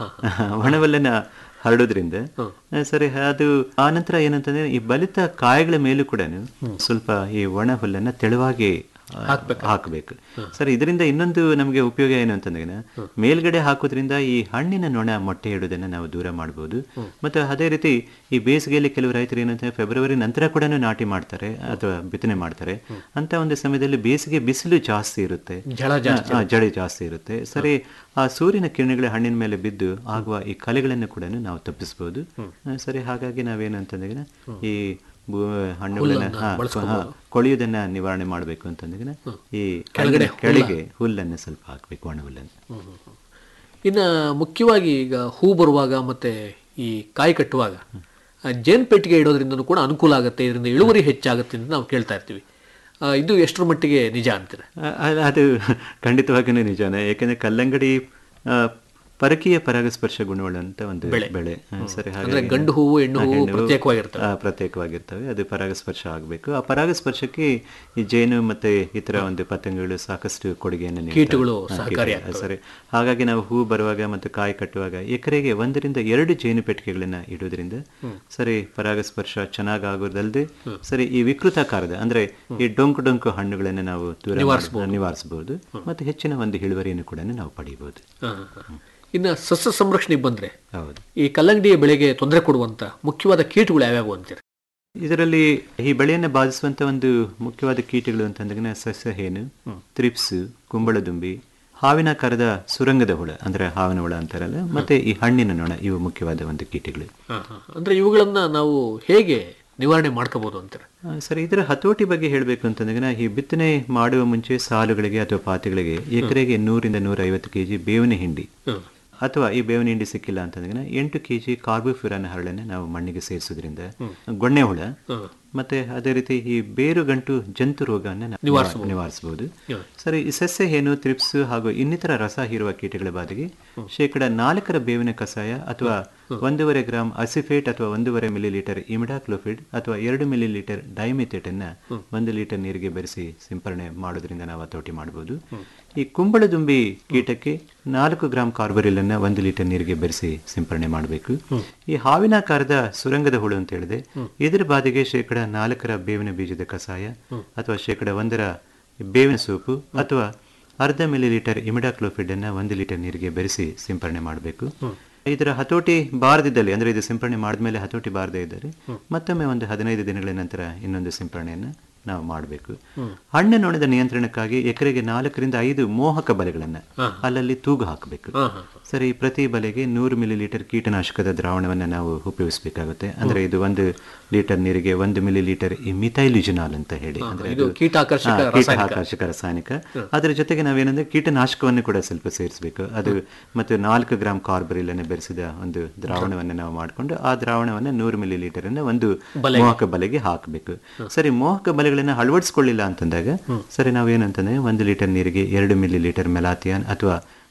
ಒಣ ಹುಲ್ಲನ್ನ ಹರಡೋದ್ರಿಂದ ಸರಿ ಅದು ಆ ನಂತರ ಏನಂತಂದ್ರೆ ಈ ಬಲಿತ ಕಾಯಿಗಳ ಮೇಲೂ ಕೂಡ ಸ್ವಲ್ಪ ಈ ಒಣ ಹುಲ್ಲನ್ನ ತೆಳುವಾಗಿ ಆ, ಹಾಕ್ಬೇಕು ಸರ್ ಇದರಿಂದ ಇನ್ನೊಂದು ನಮಗೆ ಉಪಯೋಗ ಏನು ಅಂತಂದ್ರೆ ಮೇಲ್ಗಡೆ ಹಾಕೋದ್ರಿಂದ ಈ ಹಣ್ಣಿನ ನೊಣ ಮೊಟ್ಟೆ ಇಡೋದನ್ನ ನಾವು ದೂರ ಮಾಡಬಹುದು ಮತ್ತೆ ಅದೇ ರೀತಿ ಈ ಬೇಸಿಗೆಯಲ್ಲಿ ಕೆಲವು ರೈತರು ಏನಂತ ಫೆಬ್ರವರಿ ನಂತರ ಕೂಡ ನಾಟಿ ಮಾಡ್ತಾರೆ ಅಥವಾ ಬಿತ್ತನೆ ಮಾಡ್ತಾರೆ ಅಂತ ಒಂದು ಸಮಯದಲ್ಲಿ ಬೇಸಿಗೆ ಬಿಸಿಲು ಜಾಸ್ತಿ ಇರುತ್ತೆ ಝಳ ಆ, ಆ, ಜಡಿ ಜಾಸ್ತಿ ಇರುತ್ತೆ ಸರಿ ಆ ಸೂರ್ಯನ ಕಿರಣಗಳ ಹಣ್ಣಿನ ಮೇಲೆ ಬಿದ್ದು ಆಗುವ ಈ ಕಲೆಗಳನ್ನು ಕೂಡ ನಾವು ತಪ್ಪಿಸಬಹುದು ಆ, ಸರಿ ಹಾಗಾಗಿ ನಾವೇನು ಅಂತಂದ್ರೆ ಈ ಭೂ- ಹಣ್ಣುಗಳನ್ನ ಹಾ, ಹಾ, ಕೊಳೆಯುವುದನ್ನ ನಿವಾರಣೆ ಮಾಡಬೇಕು ಅಂತಂದ್ರೆ ಈ ಕೆಳಗಡೆ ಕೆಳಗೆ ಹುಲ್ಲನ್ನು ಸ್ವಲ್ಪ ಹಾಕ್ಬೇಕು ಒಣ ಹುಲ್ಲನ್ನು ಇನ್ನ ಮುಖ್ಯವಾಗಿ ಈಗ ಹೂ ಬರುವಾಗ ಮತ್ತೆ ಈ ಕಾಯಿ ಕಟ್ಟುವಾಗ ಆ, ಜೇನ್ ಪೆಟ್ಟಿಗೆ ಇಡೋದ್ರಿಂದನೂ ಕೂಡ ಅನುಕೂಲ ಆಗುತ್ತೆ ಇದರಿಂದ ಇಳುವರಿ ಹೆಚ್ಚಾಗುತ್ತೆ ಅಂತ ನಾವು ಕೇಳ್ತಾ ಇರ್ತೀವಿ ಆ, ಇದು ಎಷ್ಟರ ಮಟ್ಟಿಗೆ ನಿಜ ಅಂತೀರ ಆ- ಆ- ಅದು ಖಂಡಿತವಾಗಿಯೂ ನಿಜಾನೇ ಯಾಕೆಂದ್ರೆ ಕಲ್ಲಂಗಡಿ ಆ, ಪರಕೀಯ ಪರಾಗಸ್ಪರ್ಶ ಗುಣವುಳ್ಳಂತ ಒಂದು ಬೆಳೆ ಆ, ಸರಿ ಅಂದ್ರೆ ಗಂಡು ಹೂವು ಹೆಣ್ಣು ಆ, ಹೂವು ಹೆಣ್ಣು ಹೂವು, ಪ್ರತ್ಯೇಕವಾಗಿರ್ತವೆ ಆ, ಪ್ರತ್ಯೇಕವಾಗಿರ್ತವೆ ಅದು ಪರಾಗಸ್ಪರ್ಶ ಆಗಬೇಕು ಆ ಪರಾಗಸ್ಪರ್ಶಕ್ಕೆ ಈ ಜೇನು ಮತ್ತೆ ಇತರ ಒಂದು ಪತಂಗಗಳು ಸಾಕಷ್ಟು ಕೊಡುಗೆಯನ್ನು ನೀಡ್ತವೆ. ಕೀಟಗಳು ಆ, ಸಹಕಾರಿಯಾಗ್ತವೆ. ಕೀಟಗಳು, ಸರಿ ಹಾಗಾಗಿ ನಾವು ಹೂ ಬರುವಾಗ ಮತ್ತು ಕಾಯಿ ಕಟ್ಟುವಾಗ ಎಕರೆಗೆ ಒಂದರಿಂದ ಎರಡು ಜೇನು ಪೆಟ್ಟಿಗೆಗಳನ್ನ ಇಡೋದ್ರಿಂದ ಸರಿ ಪರಾಗಸ್ಪರ್ಶ ಚೆನ್ನಾಗಿ ಆಗೋದಲ್ಲದೆ ಸರಿ ಈ ವಿಕೃತಾಕಾರದ ಅಂದ್ರೆ ಈ ಡೊಂಕು ಡೊಂಕು ಹಣ್ಣುಗಳನ್ನು ನಾವು ದೂರ ಮಾಡಿ- ನಿವಾರಿಸಬಹುದು ಮತ್ತೆ ಹೆಚ್ಚಿನ ಒಂದು ಇಳುವರಿಯನ್ನು ಕೂಡ ನಾವು ಪಡೆಯಬಹುದು ಆ, ಆ. ಇನ್ನ ಸಸ್ಯ ಸಂರಕ್ಷಣೆಗೆ ಬಂದ್ರೆ ಹೌದು ಈ ಕಲ್ಲಂಗಡಿಯ ಬೆಳೆಗೆ ತೊಂದರೆ ಕೊಡುವಂತ ಮುಖ್ಯವಾದ ಕೀಟಗಳು ಯಾವ್ಯಾವು ಅಂತೀರ ಇದರಲ್ಲಿ ಈ ಬೆಳೆಯನ್ನು ಬಾಧಿಸುವಂತ ಒಂದು ಮುಖ್ಯವಾದ ಕೀಟಗಳು ಅಂತಂದ್ರೆ ಸಸ್ಯ ಹೇನು ತ್ರಿಪ್ಸ್ ಕುಂಬಳದುಂಬಿ ಹಾವಿನಾಕಾರದ ಸುರಂಗದ ಹುಳ ಅಂದ್ರೆ ಹಾವಿನ ಹುಳ ಅಂತಾರಲ್ಲ ಮತ್ತೆ ಈ ಹಣ್ಣಿನ ನೊಣ ಇವು ಮುಖ್ಯವಾದ ಒಂದು ಕೀಟಗಳು ಆ, ಆ. ಅಂದ್ರೆ ಇವುಗಳನ್ನ ನಾವು ಹೇಗೆ ನಿವಾರಣೆ ಮಾಡ್ಕೋಬಹುದು ಅಂತೀರ ಆ, ಸರಿ ಇದರ ಹತೋಟಿ ಬಗ್ಗೆ ಹೇಳಬೇಕು ಅಂತಂದ್ರೆ ಈ ಬಿತ್ತನೆ ಮಾಡುವ ಮುಂಚೆ ಸಾಲುಗಳಿಗೆ ಅಥವಾ ಪಾತಿಗಳಿಗೆ ಎಕರೆಗೆ ನೂರಿಂದ ನೂರ ಐವತ್ತು ಕೆಜಿ ಬೇವಿನ ಹಿಂಡಿ ಅಥವಾ ಈ ಬೇವಿನ ಹಿಂಡಿ ಸಿಕ್ಕಿಲ್ಲ ಅಂತಂದ್ರೆ ಎಂಟು ಕೆಜಿ ಕಾರ್ಬೋಫ್ಯೂರಾನ್ ಹರಳನ್ನು ನಾವು ಮಣ್ಣಿಗೆ ಸೇರಿಸೋದ್ರಿಂದ ಗೊಣ್ಣೆ ಹುಳ ಮತ್ತೆ ಅದೇ ರೀತಿ ಈ ಬೇರುಗಂಟು ಜಂತು ರೋಗವನ್ನು ನಾವು ನಿವಾರಿಸಬಹುದು ಸರಿ ಈ ಸಸ್ಯ ಹೇನು ತ್ರಿಪ್ಸ್ ಹಾಗೂ ಇನ್ನಿತರ ರಸ ಹೀರುವ ಕೀಟಗಳ ಬಾಧೆಗೆ ಶೇಕಡ ನಾಲ್ಕರ ಬೇವಿನ ಕಷಾಯ ಅಥವಾ ಒಂದೂವರೆ ಗ್ರಾಂ ಅಸಿಫೇಟ್ ಅಥವಾ ಒಂದೂವರೆ ಮಿಲಿ ಲೀಟರ್ ಇಮಿಡಾಕ್ಲೋಫಿಡ್ ಅಥವಾ ಎರಡು ಮಿಲಿ ಲೀಟರ್ ಡೈಮಿಥೇಟ್ ಅನ್ನ ಒಂದು ಲೀಟರ್ ನೀರಿಗೆ ಬೆರೆಸಿ ಸಿಂಪರಣೆ ಮಾಡೋದ್ರಿಂದ ನಾವು ಹತೋಟಿ ಮಾಡಬಹುದು ಈ ಕುಂಬಳದುಂಬಿ ಕೀಟಕ್ಕೆ ನಾಲ್ಕು ಗ್ರಾಂ ಕಾರ್ಬರಿಲ್ ಅನ್ನ ಒಂದು ಲೀಟರ್ ನೀರಿಗೆ ಬೆರೆಸಿ ಸಿಂಪರಣೆ ಮಾಡಬೇಕು ಈ ಹಾವಿನಾಕಾರದ ಸುರಂಗದ ಹುಳು ಅಂತ ಹೇಳಿದೆ ಇದರ ಬಾಧೆಗೆ ಶೇಕಡ ನಾಲ್ಕರ ಬೇವಿನ ಬೀಜದ ಕಷಾಯ ಅಥವಾ ಶೇಕಡ ಒಂದರ ಬೇವಿನ ಸೋಪು ಅಥವಾ ಅರ್ಧ ಮಿಲಿ ಲೀಟರ್ ಇಮಿಡಾಕ್ಲೋಫಿಡ್ ಅನ್ನ ಒಂದು ಲೀಟರ್ ನೀರಿಗೆ ಬೆರೆಸಿ ಸಿಂಪರಣೆ ಮಾಡಬೇಕು ಇದರ ಹತೋಟಿ ಬಾರದಿದ್ದಲ್ಲಿ ಅಂದ್ರೆ ಇದು ಸಿಂಪರಣೆ ಮಾಡಿದ್ಮೇಲೆ ಹತೋಟಿ ಬಾರದೇ ಇದ್ದರೆ ಮತ್ತೊಮ್ಮೆ ಒಂದು ಹದಿನೈದು ದಿನಗಳ ನಂತರ ಇನ್ನೊಂದು ಸಿಂಪರಣೆಯನ್ನ ನಾವು ಮಾಡಬೇಕು ಹಣ್ಣು ನೋಣದ ನಿಯಂತ್ರಣಕ್ಕಾಗಿ ಎಕರೆಗೆ ನಾಲ್ಕರಿಂದ ಐದು ಮೋಹಕ ಬಲೆಗಳನ್ನ ಅಲ್ಲಲ್ಲಿ ತೂಗು ಹಾಕಬೇಕು ಸರಿ ಪ್ರತಿ ಬಲೆಗೆ ನೂರು ಮಿಲಿ ಲೀಟರ್ ಕೀಟನಾಶಕದ ದ್ರಾವಣವನ್ನ ನಾವು ಉಪಯೋಗಿಸಬೇಕಾಗುತ್ತೆ ಅಂದ್ರೆ ಇದು ಒಂದು ಲೀಟರ್ ನೀರಿಗೆ ಒಂದು ಮಿಲಿ ಲೀಟರ್ ಈ ಮಿಥೈಲಿಜುನಾಲ್ ಅಂತ ಹೇಳಿ ಅಂದ್ರೆ ಇದು ಅದು- ಕೀಟಾಕರ್ಷಕ ಹಾ, ಕೀಟನಾಶಕ ರಾಸಾಯನಿಕ ಅದರ ಜೊತೆಗೆ ನಾವೇನಂದ್ರೆ ಕೀಟನಾಶಕವನ್ನು ಕೂಡ ಸ್ವಲ್ಪ ಸೇರಿಸಬೇಕು ಅದು ಮತ್ತು ನಾಲ್ಕು ಗ್ರಾಂ ಕಾರ್ಬರಿಲ್ ಅನ್ನು ಬೆರೆಸಿದ ಒಂದು ದ್ರಾವಣವನ್ನು ನಾವು ಮಾಡಿಕೊಂಡು ಆ ದ್ರಾವಣವನ್ನು ನೂರು ಮಿಲಿ ಲೀಟರ್ ಅನ್ನ ಒಂದು ಮೋಹಕ ಬಲೆಗೆ ಹಾಕಬೇಕು ಸರಿ ಮೋಹಕ ಬಲೆಗಳನ್ನ ಅಳವಡಿಸ್ಕೊಳ್ಳಿಲ್ಲ ಅಂತಂದಾಗ ಸರಿ ನಾವೇನಂತಂದ್ರೆ ಒಂದು ಲೀಟರ್ ನೀರಿಗೆ ಎರಡು ಮಿಲಿ ಲೀಟರ್ ಮೆಲಾಥಿಯಾನ್ ಅಥವಾ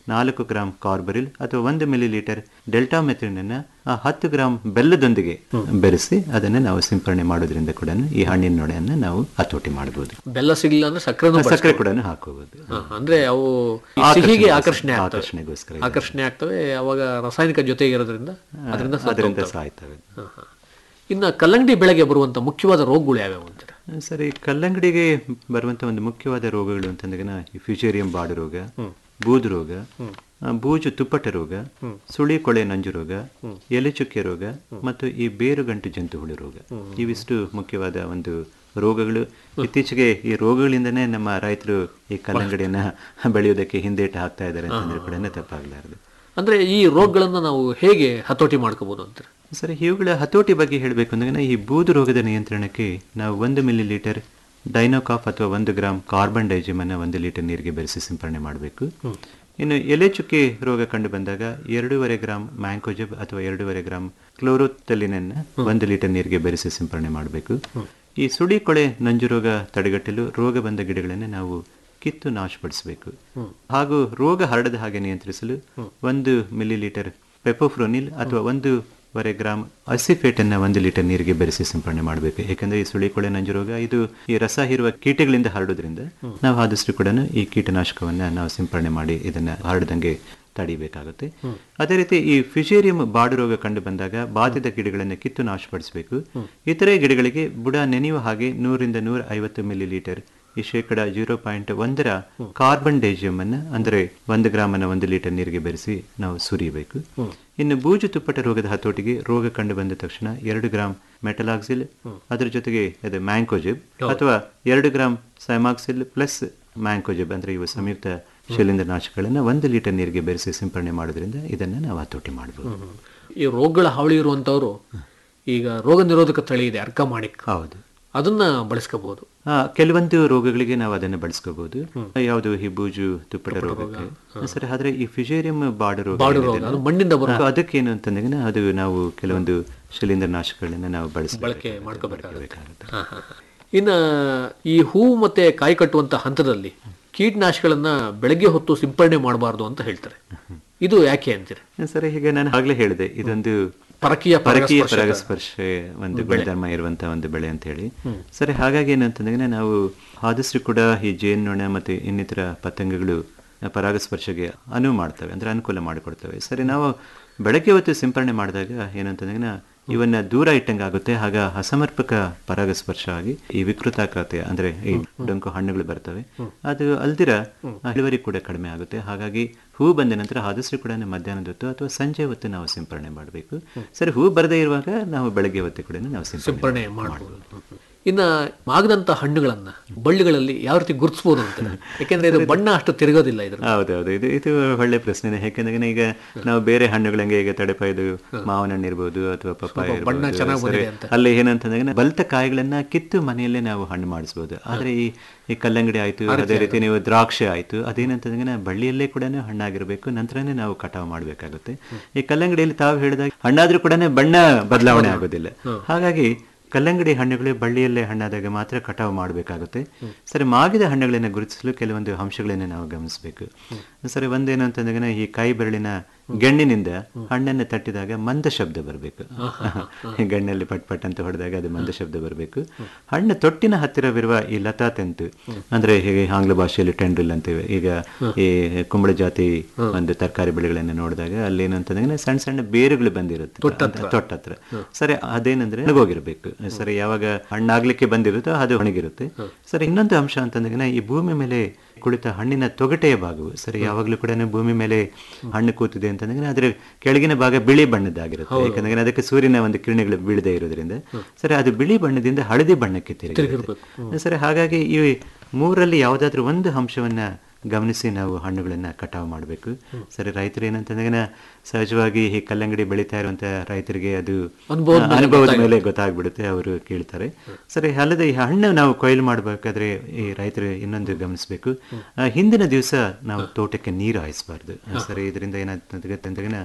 ನಾಲ್ಕು ಗ್ರಾಂ ಕಾರ್ಬರಿಲ್ ಅಥವಾ ಒಂದು ಮಿಲಿ ಲೀಟರ್ ಡೆಲ್ಟಾ ಮೆಥಿನ್ ಅನ್ನ ಆ ಹತ್ತು ಗ್ರಾಂ ಬೆಲ್ಲದೊಂದಿಗೆ ಬೆರೆಸಿ ಅದನ್ನ ನಾವು ಸಿಂಪರಣೆ ಮಾಡೋದ್ರಿಂದ ಕೂಡ ಈ ಹಣ್ಣಿನ ನೊಣೆಯನ್ನ ನಾವು ಹತೋಟಿ ಮಾಡಬಹುದು ಬೆಲ್ಲ ಸಿಗ್ಲಿಲ್ಲ ಅಂದ್ರೆ ಸಕ್ಕರೆ ಸಕ್ಕರೆ ಕೂಡ ಹಾಕೋಬಹುದು ಅಂದ್ರೆ ಅವು ಈ ಆಕರ್ಷಣೆ- ಸಿಹಿಗೆ ಆಕರ್ಷಣೆ ಆಗ್ತವೆ ಆಕರ್ಷಣೆಗೋಸ್ಕರ ಆಕರ್ಷಣೆ ಆಗ್ತವೆ ಅವಾಗ ರಾಸಾಯನಿಕ ಜೊತೆಗೆ ಇರೋದ್ರಿಂದ ಅದರಿಂದ ಸತ್ತು ಅದರಿಂದ ಹೋಗ್ತವೆ. ಸಾಯ್ತವೆ ಹಾ, ಹಾ. ಇನ್ನ ಕಲ್ಲಂಗಡಿ ಬೆಳೆಗೆ ಬರುವಂತ ಮುಖ್ಯವಾದ ರೋಗಗಳು ಯಾವ್ಯಾವು ಅಂತೀರ ಸರಿ ಕಲ್ಲಂಗಡಿಗೆ ಬರುವಂತ ಒಂದು ಮುಖ್ಯವಾದ ರೋಗಗಳು ಅಂತಂದಾಗ ಈ ಫ್ಯೂಚೇರಿಯಂ ಬಾಡು ರೋಗ ಬೂದು ರೋಗ ಆ, ಬೂಜು ತುಪ್ಪಟ ರೋಗ ಸುಳಿ ಕೊಳೆ ನಂಜು ರೋಗ ಎಲೆ ಚುಕ್ಕೆ ರೋಗ ಮತ್ತು ಈ ಬೇರುಗಂಟು ಜಂತು ಹುಳು ರೋಗ ಇವಿಷ್ಟು ಮುಖ್ಯವಾದ ಒಂದು ರೋಗಗಳು ಇತ್ತೀಚೆಗೆ ಈ ರೋಗಗಳಿಂದನೇ ನಮ್ಮ ರೈತರು ಈ ಕಲ್ಲಂಗಡಿಯನ್ನ ಬೆಳೆಯೋದಕ್ಕೆ ಹಿಂದೇಟು ಹಾಕ್ತಾ ಇದ್ದಾರೆ ಅಂತಂದ್ರೆ ಕೂಡ ತಪ್ಪಾಗಲಾರದು ಅಂದ್ರೆ ಈ ರೋಗಗಳನ್ನ ನಾವು ಹೇಗೆ ಹತೋಟಿ ಮಾಡ್ಕೋಬಹುದು ಅಂತೀರ ಸರಿ ಇವುಗಳ ಹತೋಟಿ ಬಗ್ಗೆ ಹೇಳಬೇಕು ಅಂದ್ರೆ ಈ ಬೂದು ರೋಗದ ನಿಯಂತ್ರಣಕ್ಕೆ ನಾವು ಒಂದು ಮಿಲಿ ಲೀಟರ್ ಡೈನೋಕಾಫ್ ಅಥವಾ ಒಂದು ಗ್ರಾಂ ಕಾರ್ಬನ್ ಡೈಜಿಮ್ ಅನ್ನ ಒಂದು ಲೀಟರ್ ನೀರಿಗೆ ಬೆರೆಸಿ ಸಿಂಪರಣೆ ಮಾಡಬೇಕು ಇನ್ನು ಎಲೆ ಚುಕ್ಕೆ ರೋಗ ಕಂಡು ಬಂದಾಗ ಎರಡೂವರೆ ಗ್ರಾಂ ಮ್ಯಾಂಕೋಜಬ್ ಅಥವಾ ಎರಡೂವರೆ ಗ್ರಾಂ ಕ್ಲೋರೋತಲಿನನ್ನ ಒಂದು ಲೀಟರ್ ನೀರಿಗೆ ಬೆರೆಸಿ ಸಿಂಪರಣೆ ಮಾಡಬೇಕು ಈ ಸುಳಿ ಕೊಳೆ ನಂಜು ರೋಗ ತಡೆಗಟ್ಟಲು ರೋಗ ಬಂದ ಗಿಡಗಳನ್ನು ನಾವು ಕಿತ್ತು ನಾಶಪಡಿಸಬೇಕು ಹಾಗೂ ರೋಗ ಹರಡದ ಹಾಗೆ ನಿಯಂತ್ರಿಸಲು ಒಂದು ಮಿಲಿ ಲೀಟರ್ ಪೆಪೋಫ್ರೋನಿಲ್ ಅಥವಾ ಒಂದೂವರೆ ಗ್ರಾಂ ಅಸಿಫೇಟ್ ಅನ್ನ ಒಂದು ಲೀಟರ್ ನೀರಿಗೆ ಬೆರೆಸಿ ಸಿಂಪರಣೆ ಮಾಡಬೇಕು ಯಾಕಂದ್ರೆ ಈ ಸುಳಿಕೊಳೆ ನಂಜು ರೋಗ ಇದು ಈ ರಸ ಹೀರುವ ಕೀಟಗಳಿಂದ ಹರಡೋದ್ರಿಂದ ನಾವು ಆದಷ್ಟು ಕೂಡ ಈ ಕೀಟನಾಶಕವನ್ನ ನಾವು ಸಿಂಪರಣೆ ಮಾಡಿ ಇದನ್ನ ಹರಡದಂಗೆ ತಡಿಬೇಕಾಗುತ್ತೆ ಅದೇ ರೀತಿ ಈ ಫಿಶೇರಿಯಂ ಬಾಡು ರೋಗ ಕಂಡು ಬಂದಾಗ ಬಾಧಿತ ಗಿಡಗಳನ್ನು ಕಿತ್ತು ನಾಶಪಡಿಸಬೇಕು ಇತರೆ ಗಿಡಗಳಿಗೆ ಬುಡ ನೆನೆಯುವ ಹಾಗೆ ನೂರಿಂದ ನೂರ ಐವತ್ತು ಮಿಲಿ ಲೀಟರ್ ಈ ಶೇಕಡ ಜೀರೋ ಪಾಯಿಂಟ್ ಒಂದರ ಕಾರ್ಬನ್ ಡೈಜಿಯಂ ಅನ್ನ ಅಂದರೆ ಒಂದು ಗ್ರಾಮ್ ಅನ್ನ ಒಂದು ಲೀಟರ್ ನೀರಿಗೆ ಬೆರೆಸಿ ನಾವು ಸುರಿಯಬೇಕು ಇನ್ನು ಬೂಜು ತುಪ್ಪಟ ರೋಗದ ಹತೋಟಿಗೆ ರೋಗ ಕಂಡು ಬಂದ ತಕ್ಷಣ ಎರಡು ಗ್ರಾಂ ಮೆಟಲಾಕ್ಸಿಲ್ ಅದರ ಜೊತೆಗೆ ಅದು ಮ್ಯಾಂಕೋಜಿಬ್ ಅಥವಾ ಎರಡು ಗ್ರಾಂ ಸೈಮಾಕ್ಸಿಲ್ ಪ್ಲಸ್ ಮ್ಯಾಂಕೋಜಿಬ್ ಅಂದ್ರೆ ಇವು ಸಂಯುಕ್ತ ಶಿಲೀಂಧ್ರನಾಶಕಗಳನ್ನ ಒಂದು ಲೀಟರ್ ನೀರಿಗೆ ಬೆರೆಸಿ ಸಿಂಪರಣೆ ಮಾಡೋದ್ರಿಂದ ಇದನ್ನ ನಾವು ಹತೋಟಿ ಮಾಡಬಹುದು ಈ ರೋಗಗಳ ಹಾವಳಿ ಇರುವಂತವರು ಈಗ ರೋಗ ನಿರೋಧಕ ತಳಿ ಇದೆ ಅರ್ಕಮಾಣಿಕ್ ಹೌದು ಅದನ್ನ ಬಳಸ್ಕೋಬಹುದು ಆ, ಕೆಲವೊಂದು ರೋಗಗಳಿಗೆ ನಾವು ಅದನ್ನು ಬಳಸ್ಕೋಬಹುದು ಯಾವುದು ಈ ಬೂಜು ತುಪ್ಪಟ ರೋಗಕ್ಕೆ ಸರಿ ಆದ್ರೆ ಈ ಫಿಶೇರಿಯಂ ಬಾಡು ರೋಗ ಬಾಡು ಏನಿದೆ ರೋಗ, ಅಲ್ಲ, ಅದು ಮಣ್ಣಿಂದ ಬರೋ- ಆ, ಅದಕ್ಕೇನು ಅಂತಂದಾಗ ಅದು ನಾವು ಕೆಲವೊಂದು ಶಿಲೀಂಧ್ರನಾಶಕಗಳನ್ನ ನಾವು ಬಳಸ ಬಳಕೆ ಮಾಡ್ಕೋಬೇಕಾಗುತ್ತೆ ಹಾ, ಹಾ, ಹಾ. ಇನ್ನ ಈ ಹೂವು ಮತ್ತೆ ಕಾಯಿ ಕಟ್ಟುವಂತ ಹಂತದಲ್ಲಿ ಕೀಟನಾಶಕಗಳನ್ನ ಬೆಳಗ್ಗೆ ಹೊತ್ತು ಸಿಂಪರಣೆ ಮಾಡಬಾರ್ದು ಅಂತ ಹೇಳ್ತಾರೆ ಇದು ಯಾಕೆ ಅಂತೀರಿ ಸರಿ ಹೀಗೆ ನಾನು ಆಗ್ಲೇ ಹೇಳಿದೆ ಇದೊಂದು ಪರಕೀಯ ಪರಕೀಯ ಪರಾಗಸ್ಪರ್ಶಕ. ಪರಾಗಸ್ಪರ್ಶ ಒಂದು ಗುಣಧರ್ಮ ಇರುವಂತಹ ಒಂದು ಬೆಳೆ ಅಂತ ಹೇಳಿ ಸರಿ ಹಾಗಾಗಿ ಏನಂತಂದ್ರೆ ನಾವು ಆದಷ್ಟು ಕೂಡ ಈ ಜೇನ್ನೊಣ ಮತ್ತೆ ಇನ್ನಿತರ ಪತಂಗಗಳು ಪರಾಗಸ್ಪರ್ಶಗೆ ಅನುವು ಮಾಡ್ತವೆ ಅಂದ್ರೆ ಅನುಕೂಲ ಮಾಡಿಕೊಡ್ತವೆ ಸರಿ ನಾವು ಬೆಳಗ್ಗೆ ಹೊತ್ತು ಸಿಂಪರಣೆ ಮಾಡಿದಾಗ ಏನಂತಂದ್ರೆ ಇವನ್ನ ದೂರ ಇಟ್ಟಂಗೆ ಆಗುತ್ತೆ ಆಗ ಅಸಮರ್ಪಕ ಪರಾಗಸ್ಪರ್ಶ ಆಗಿ ಈ ವಿಕೃತಾಕೃತಿ ಅಂದ್ರೆ ಈ ಡೊಂಕು ಹಣ್ಣುಗಳು ಬರ್ತವೆ ಅದು ಅಲ್ದಿರ ಇಳುವರಿ ಕೂಡ ಕಡಿಮೆ ಆಗುತ್ತೆ ಹಾಗಾಗಿ ಹೂ ಬಂದ ನಂತರ ಆದಷ್ಟು ಕೂಡ ಮಧ್ಯಾಹ್ನದ ಹೊತ್ತು ಅಥವಾ ಸಂಜೆ ಹೊತ್ತು ನಾವು ಸಿಂಪರಣೆ ಮಾಡಬೇಕು ಸರಿ ಹೂ ಬರದೇ ಇರುವಾಗ ನಾವು ಬೆಳಗ್ಗೆ ಹೊತ್ತು ಕೂಡ ನಾವು ಸಿಂಪರಣೆ ಸಿಂಪರಣೆ ಮಾಡಬಹುದು ಇನ್ನ ಮಾಗದಂತ ಹಣ್ಣುಗಳನ್ನ ಬಳ್ಳಿಗಳಲ್ಲಿ ಯಾವ ರೀತಿ ಗುರುತಿಸಬಹುದು ಅಂತ ಯಾಕೆಂದ್ರೆ ಇದು ಬಣ್ಣ ಅಷ್ಟು ತಿರುಗೋದಿಲ್ಲ ಇದ್ರ ಹೌದೌದು ಇದು ಇದು ಒಳ್ಳೆ ಪ್ರಶ್ನೆ ಯಾಕಂದ್ರೆ ಈಗ ನಾವು ಬೇರೆ ಹಣ್ಣುಗಳಂಗೆ ಈಗ ತಡೆಪಾಯ್ದು ಮಾವಿನ ಹಣ್ಣು ಇರ್ಬೋದು ಅಥವಾ ಪಪ್ಪಾಯ ಬಣ್ಣ ಇರ್ಬೋದು. ಚೆನ್ನಾಗ್ ಸರಿ, ಬಂದಿದೆ ಅಂತ. ಅಲ್ಲಿ ಏನಂತಂದ್ರೆ ಬಲ್ತ ಕಾಯಿಗಳನ್ನ ಕಿತ್ತು ಮನೆಯಲ್ಲೇ ನಾವು ಹಣ್ಣು ಮಾಡಿಸ್ಬೋದು ಆದ್ರೆ ಈ ಈ ಕಲ್ಲಂಗಡಿ ಆಯ್ತು ಅದೇ ರೀತಿ ನೀವು ದ್ರಾಕ್ಷಿ ಆಯ್ತು ಅದೇನಂತಂದ್ರೆ ಬಳ್ಳಿಯಲ್ಲೇ ಕೂಡ ಹಣ್ಣಾಗಿರ್ಬೇಕು ನಂತರನೇ ನಾವು ಕಟಾವು ಮಾಡ್ಬೇಕಾಗುತ್ತೆ ಈ ಕಲ್ಲಂಗಡಿಯಲ್ಲಿ ತಾವು ಹೇಳಿದಾಗ ಹಣ್ಣಾದ್ರೂ ಕೂಡ ಬಣ್ಣ ಬದಲಾವಣೆ ಆಗೋದಿಲ್ಲ ಹಾಗಾಗಿ ಕಲ್ಲಂಗಡಿ ಹಣ್ಣುಗಳು ಬಳ್ಳಿಯಲ್ಲೇ ಹಣ್ಣಾದಾಗ ಮಾತ್ರ ಕಟಾವು ಮಾಡಬೇಕಾಗುತ್ತೆ ಸರಿ ಮಾಗಿದ ಹಣ್ಣುಗಳನ್ನು ಗುರುತಿಸಲು ಕೆಲವೊಂದು ಅಂಶಗಳನ್ನು ನಾವು ಗಮನಿಸಬೇಕು ಸರಿ ಒಂದೇನು ಅಂತಂದಾಗ ಈ ಕೈ ಬೆರಳಿನ ಗೆಣ್ಣಿನಿಂದ ಹಣ್ಣನ್ನು ತಟ್ಟಿದಾಗ ಮಂದ ಶಬ್ದ ಬರಬೇಕು ಗಣ್ಣಲ್ಲಿ ಪಟ್ ಪಟ್ ಅಂತ ಹೊಡೆದಾಗ ಅದು ಮಂದ ಶಬ್ದ ಬರಬೇಕು ಹಣ್ಣು ತೊಟ್ಟಿನ ಹತ್ತಿರವಿರುವ ಈ ಲತಾ ತೆಂತು ಅಂದ್ರೆ ಹೀಗೆ ಆಂಗ್ಲ ಭಾಷೆಯಲ್ಲಿ ಟೆಂಡ್ರಿಲ್ ಅಂತೀವಿ ಈಗ ಈ ಕುಂಬಳ ಜಾತಿ ಒಂದು ತರಕಾರಿ ಬೆಳೆಗಳನ್ನು ನೋಡಿದಾಗ ಅಲ್ಲಿ ಏನಂತಂದ್ರೆ ಸಣ್ಣ ಸಣ್ಣ ಬೇರುಗಳು ಬಂದಿರುತ್ತೆ ತೊಟ್ಟತ್ರ ಸರಿ ಅದೇನಂದ್ರೆ ಒಣಗೋಗಿರ್ಬೇಕು ಸರಿ ಯಾವಾಗ ಹಣ್ಣಾಗ್ಲಿಕ್ಕೆ ಬಂದಿರುತ್ತೋ ಅದು ಒಣಗಿರುತ್ತೆ ಸರಿ ಇನ್ನೊಂದು ಅಂಶ ಅಂತಂದ್ರೆ ಈ ಭೂಮಿ ಮೇಲೆ ಕುಳಿತ ಹಣ್ಣಿನ ತೊಗಟೆಯ ಭಾಗವು ಸರಿ ಯಾವಾಗಲೂ ಕೂಡ ಭೂಮಿ ಮೇಲೆ ಹಣ್ಣು ಕೂತಿದೆ ಅಂತಂದ್ರೆ ಅದರ ಕೆಳಗಿನ ಭಾಗ ಬಿಳಿ ಬಣ್ಣದ್ದಾಗಿರುತ್ತೆ ಯಾಕಂದ್ರೆ ಅದಕ್ಕೆ ಸೂರ್ಯನ ಒಂದು ಕಿರಣಗಳು ಬೀಳದೆ ಇರೋದ್ರಿಂದ ಸರಿ ಅದು ಬಿಳಿ ಬಣ್ಣದಿಂದ ಹಳದಿ ಬಣ್ಣಕ್ಕೆ ತಿರುಗಿರುತ್ತೆ ಸರಿ ಹಾಗಾಗಿ ಈ ಮೂರಲ್ಲಿ ಯಾವುದಾದ್ರೂ ಒಂದು ಅಂಶವನ್ನ ಗಮನಿಸಿ ನಾವು ಹಣ್ಣುಗಳನ್ನ ಕಟಾವು ಮಾಡಬೇಕು ಸರಿ ರೈತರು ಏನಂತಂದ್ರೆ ಸಹಜವಾಗಿ ಈ ಕಲ್ಲಂಗಡಿ ಬೆಳೀತಾ ಇರುವಂತ ರೈತರಿಗೆ ಅದು ಅನುಭವದ ಮೇಲೆ ಅನುಭವದ ಮೇಲೆ ಗೊತ್ತಾಗ್ಬಿಡುತ್ತೆ ಅವರು ಕೇಳ್ತಾರೆ ಸರಿ ಅಲ್ಲದೆ ಈ ಹಣ್ಣು ನಾವು ಕೊಯ್ಲು ಮಾಡಬೇಕಾದ್ರೆ ಈ ರೈತರು ಇನ್ನೊಂದು ಗಮನಿಸಬೇಕು ಹಿಂದಿನ ದಿವಸ ನಾವು ತೋಟಕ್ಕೆ ನೀರು ಹಾಯಿಸಬಾರ್ದು ಸರಿ ಇದರಿಂದ ಏನಾಗ್ತದೆ ಅಂತಂದ್ರೆ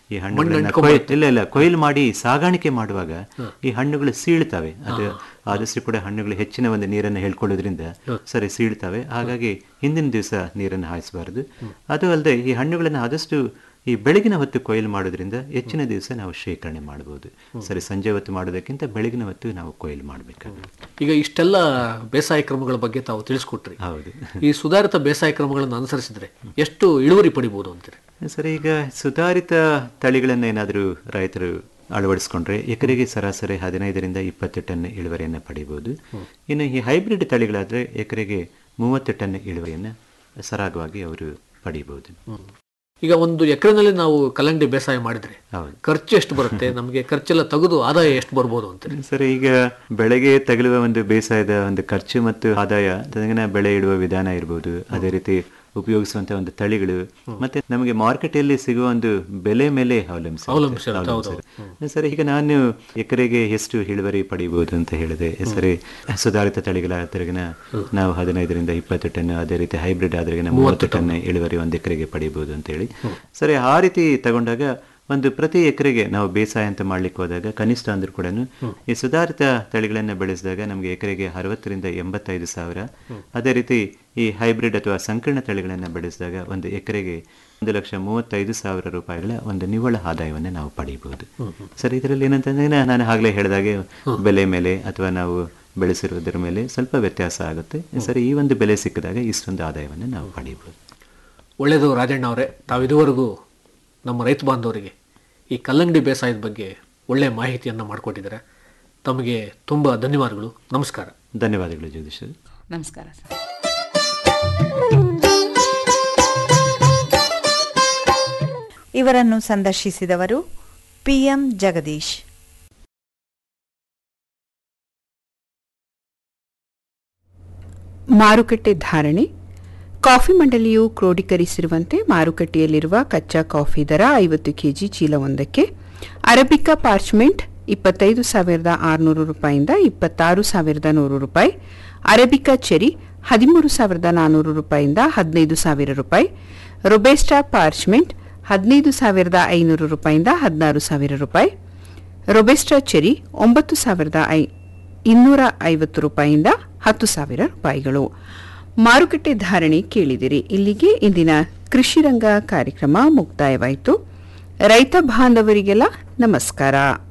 ಈ ಹಣ್ಣುಗಳನ್ನ ಕೊಯ್- ಇಲ್ಲ ಇಲ್ಲ ಕೊಯ್ಲು ಮಾಡಿ ಸಾಗಾಣಿಕೆ ಮಾಡುವಾಗ ಈ ಹಣ್ಣುಗಳು ಸೀಳ್ತವೆ ಅದು ಆದಷ್ಟು ಕೂಡ ಹಣ್ಣುಗಳು ಹೆಚ್ಚಿನ ಒಂದು ನೀರನ್ನು ಹೇಳ್ಕೊಳ್ಳೋದ್ರಿಂದ ಸರಿ ಸೀಳ್ತವೆ ಹಾಗಾಗಿ ಹಿಂದಿನ ದಿವಸ ನೀರನ್ನು ಹಾಯಿಸಬಾರದು ಅದು ಅಲ್ಲದೆ ಈ ಹಣ್ಣುಗಳನ್ನು ಆದಷ್ಟು ಈ ಬೆಳಗಿನ ಹೊತ್ತು ಕೊಯ್ಲು ಮಾಡೋದ್ರಿಂದ ಹೆಚ್ಚಿನ ದಿವಸ ನಾವು ಶೇಖರಣೆ ಮಾಡಬಹುದು ಸರಿ ಸಂಜೆ ಹೊತ್ತು ಮಾಡೋದಕ್ಕಿಂತ ಬೆಳಗಿನ ಹೊತ್ತು ನಾವು ಕೊಯ್ಲು ಮಾಡಬೇಕಾಗುತ್ತೆ ಈಗ ಇಷ್ಟೆಲ್ಲ ಬೇಸಾಯ ಕ್ರಮಗಳ ಬಗ್ಗೆ ತಾವು ತಿಳಿಸ್ಕೊಟ್ರಿ ಹೌದು ಈ ಸುಧಾರಿತ ಬೇಸಾಯ ಕ್ರಮಗಳನ್ನು ಅನುಸರಿಸಿದ್ರೆ ಎಷ್ಟು ಇಳುವರಿ ಪಡಿಬಹುದು ಅಂತೀರಿ ಸರಿ ಈಗ ಸುಧಾರಿತ ತಳಿಗಳನ್ನು ಏನಾದರೂ ರೈತರು ಅಳವಡಿಸ್ಕೊಂಡ್ರೆ ಎಕರೆಗೆ ಸರಾಸರಿ ಹದಿನೈದರಿಂದ ಇಪ್ಪತ್ತು ಟನ್ ಇಳುವರಿಯನ್ನು ಪಡಿಬಹುದು ಇನ್ನು ಈ ಹೈಬ್ರಿಡ್ ತಳಿಗಳಾದ್ರೆ ಎಕರೆಗೆ ಮೂವತ್ತು ಟನ್ ಇಳುವರಿಯನ್ನು ಸರಾಗವಾಗಿ ಅವರು ಪಡಿಬಹುದು ಈಗ ಒಂದು ಎಕರೆನಲ್ಲಿ ನಾವು ಕಲ್ಲಂಗಡಿ ಬೇಸಾಯ ಮಾಡಿದ್ರೆ ಹೌದು ಖರ್ಚು ಎಷ್ಟು ಬರುತ್ತೆ ನಮಗೆ ಖರ್ಚೆಲ್ಲ ತೆಗೆದು ಆದಾಯ ಎಷ್ಟು ಬರ್ಬೋದು ಅಂತೀರಿ ಸರಿ ಈಗ ಬೆಳೆಗೆ ತಗುಲುವ ಒಂದು ಬೇಸಾಯದ ಒಂದು ಖರ್ಚು ಮತ್ತು ಆದಾಯ ತದಗಿನ ಬೆಳೆ ಇಡುವ ವಿಧಾನ ಇರ್ಬೋದು ಅದೇ ರೀತಿ ಉಪಯೋಗಿಸುವಂತ ಒಂದು ತಳಿಗಳು ಮತ್ತೆ ನಮಗೆ ಮಾರುಕಟ್ಟೆಯಲ್ಲಿ ಸಿಗುವ ಒಂದು ಬೆಲೆ ಮೇಲೆ ಅವಲಂಬಿಸಿ ಅವಲಂಬಿಸಿರುತ್ತೆ, ಹೌದು, ಸರಿ ಈಗ ನಾನು ಎಕರೆಗೆ ಎಷ್ಟು ಇಳುವರಿ ಪಡಿಬಹುದು ಅಂತ ಹೇಳಿದೆ ಸರಿ ಸುಧಾರಿತ ತಳಿಗಳ ತಿರುಗಿನ ನಾವು ಹದಿನೈದರಿಂದ ಇಪ್ಪತ್ತು ಟನ್ ಅದೇ ರೀತಿ ಹೈಬ್ರಿಡ್ ಆದ್ರೆಗಿನ ಮೂವತ್ತು ಟನ್ ಇಳುವರಿ ಒಂದು ಎಕರೆಗೆ ಪಡಿಬಹುದು ಅಂತ ಹೇಳಿ ಸರಿ ಆ ರೀತಿ ತಗೊಂಡಾಗ ಒಂದು ಪ್ರತಿ ಎಕರೆಗೆ ನಾವು ಬೇಸಾಯ ಅಂತ ಮಾಡ್ಲಿಕ್ಕೆ ಹೋದಾಗ ಕನಿಷ್ಠ ಅಂದ್ರೂ ಕೂಡ ಈ ಸುಧಾರಿತ ತಳಿಗಳನ್ನು ಬೆಳೆಸಿದಾಗ ನಮಗೆ ಎಕರೆಗೆ ಅರವತ್ತರಿಂದ ಎಂಬತ್ತೈದು ಸಾವಿರ ಅದೇ ರೀತಿ ಈ ಹೈಬ್ರಿಡ್ ಅಥವಾ ಸಂಕೀರ್ಣ ತಳಿಗಳನ್ನು ಬೆಳೆಸಿದಾಗ ಒಂದು ಎಕರೆಗೆ ಒಂದು ಲಕ್ಷ ಮೂವತ್ತೈದು ಸಾವಿರ ರೂಪಾಯಿಗಳ ಒಂದು ನಿವ್ವಳ ಆದಾಯವನ್ನು ನಾವು ಪಡೆಯಬಹುದು ಸರ್ ಇದರಲ್ಲಿ ಏನಂತಂದ್ರೆ ನಾನು ಆಗಲೇ ಹೇಳಿದಾಗೆ ಬೆಲೆ ಮೇಲೆ ಅಥವಾ ನಾವು ಬೆಳೆಸಿರುವುದರ ಮೇಲೆ ಸ್ವಲ್ಪ ವ್ಯತ್ಯಾಸ ಆಗುತ್ತೆ ಸರಿ ಈ ಒಂದು ಬೆಲೆ ಸಿಕ್ಕಿದಾಗ ಇಷ್ಟೊಂದು ಆದಾಯವನ್ನು ನಾವು ಪಡೆಯಬಹುದು ಒಳ್ಳೆಯದು ರಾಜಣ್ಣ ಅವರೇ ತಾವು ಇದುವರೆಗೂ ನಮ್ಮ ರೈತ ಬಾಂಧವರಿಗೆ ಈ ಕಲ್ಲಂಗಡಿ ಬೇಸಾಯದ ಬಗ್ಗೆ ಒಳ್ಳೆಯ ಮಾಹಿತಿಯನ್ನು ಮಾಡಿಕೊಟ್ಟಿದ್ದಾರೆ ತಮಗೆ ತುಂಬ ಧನ್ಯವಾದಗಳು ನಮಸ್ಕಾರ ಧನ್ಯವಾದಗಳು ಜಗದೀಶ್ ನಮಸ್ಕಾರ ಸರ್ ಇವರನ್ನು ಸಂದರ್ಶಿಸಿದವರು ಪಿಎಂ ಜಗದೀಶ್ ಮಾರುಕಟ್ಟೆ ಧಾರಣೆ ಕಾಫಿ ಮಂಡಳಿಯು ಕ್ರೋಢೀಕರಿಸಿರುವಂತೆ ಮಾರುಕಟ್ಟೆಯಲ್ಲಿರುವ ಕಚ್ಚಾ ಕಾಫಿ ದರ ಐವತ್ತು ಕೆಜಿ ಚೀಲವೊಂದಕ್ಕೆ ಅರಬಿಕಾ ಪಾರ್ಚ್ಮೆಂಟ್ ಇಪ್ಪತ್ತೈದು ಸಾವಿರದ ಆರುನೂರು ರೂಪಾಯಿಂದ ಇಪ್ಪತ್ತಾರು ಸಾವಿರದ ನೂರು ರೂಪಾಯಿ ಅರಬಿಕಾ ಚೆರಿ ಹದಿಮೂರು ಸಾವಿರದ ನಾನ್ನೂರು ರೂಪಾಯಿಂದ ಹದಿನೈದು ಸಾವಿರ ರೂಪಾಯಿ ರೊಬೆಸ್ಟಾ ಪಾರ್ಚ್ಮೆಂಟ್ ಹದಿನೈದು ಸಾವಿರದ ಐನೂರು ರೂಪಾಯಿಂದ ಹದಿನಾರು ಸಾವಿರ ರೂಪಾಯಿ ರೊಬೆಸ್ಟಾ ಚೆರಿ ಒಂಬತ್ತು ಸಾವಿರದ ಐ ಇನ್ನೂರ ಐವತ್ತು ರೂಪಾಯಿಯಿಂದ ಹತ್ತು ಸಾವಿರ ರೂಪಾಯಿಗಳು ಮಾರುಕಟ್ಟೆ ಧಾರಣೆ ಕೇಳಿದಿರಿ ಇಲ್ಲಿಗೆ ಇಂದಿನ ಕೃಷಿ ರಂಗ ಕಾರ್ಯಕ್ರಮ ಮುಕ್ತಾಯವಾಯಿತು ರೈತ ಬಾಂಧವರಿಗೆಲ್ಲ ನಮಸ್ಕಾರ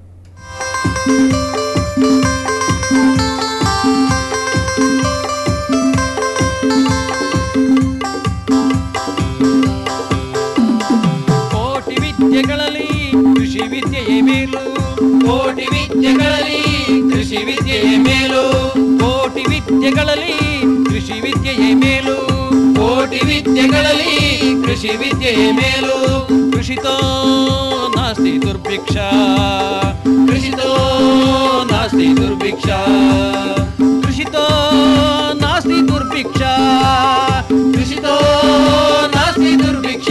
ಕೋಟಿ ವಿದ್ಯೆಗಳಲ್ಲಿ ಕೃಷಿ ವಿದ್ಯೆಯೇ ಮೇಲು ಕೋಟಿ ವಿದ್ಯೆಗಳಲ್ಲಿ ಕೃಷಿ ವಿದ್ಯೆಯೇ ಮೇಲು ಕೋಟಿ ವಿದ್ಯೆಗಳಲ್ಲಿ ಕೃಷಿ ವಿದ್ಯೆಯೇ ಮೇಲು ಕೋಟಿ ವಿದ್ಯೆಗಳಲ್ಲಿ ಕೃಷಿ ವಿದ್ಯೆಯೇ ಮೇಲು ಕೃಷಿತೋ ನಾಸ್ತಿ ದುರ್ಭಿಕ್ಷ ಕೃಷಿತೋ ನಾಸ್ತಿ ದುರ್ಭಿಕ್ಷ ಕೃಷಿತೋ ನಾಸ್ತಿ ದುರ್ಭಿಕ್ಷ ಕೃಷಿತೋ ನಾಸ್ತಿ ದುರ್ಭಿಕ್ಷ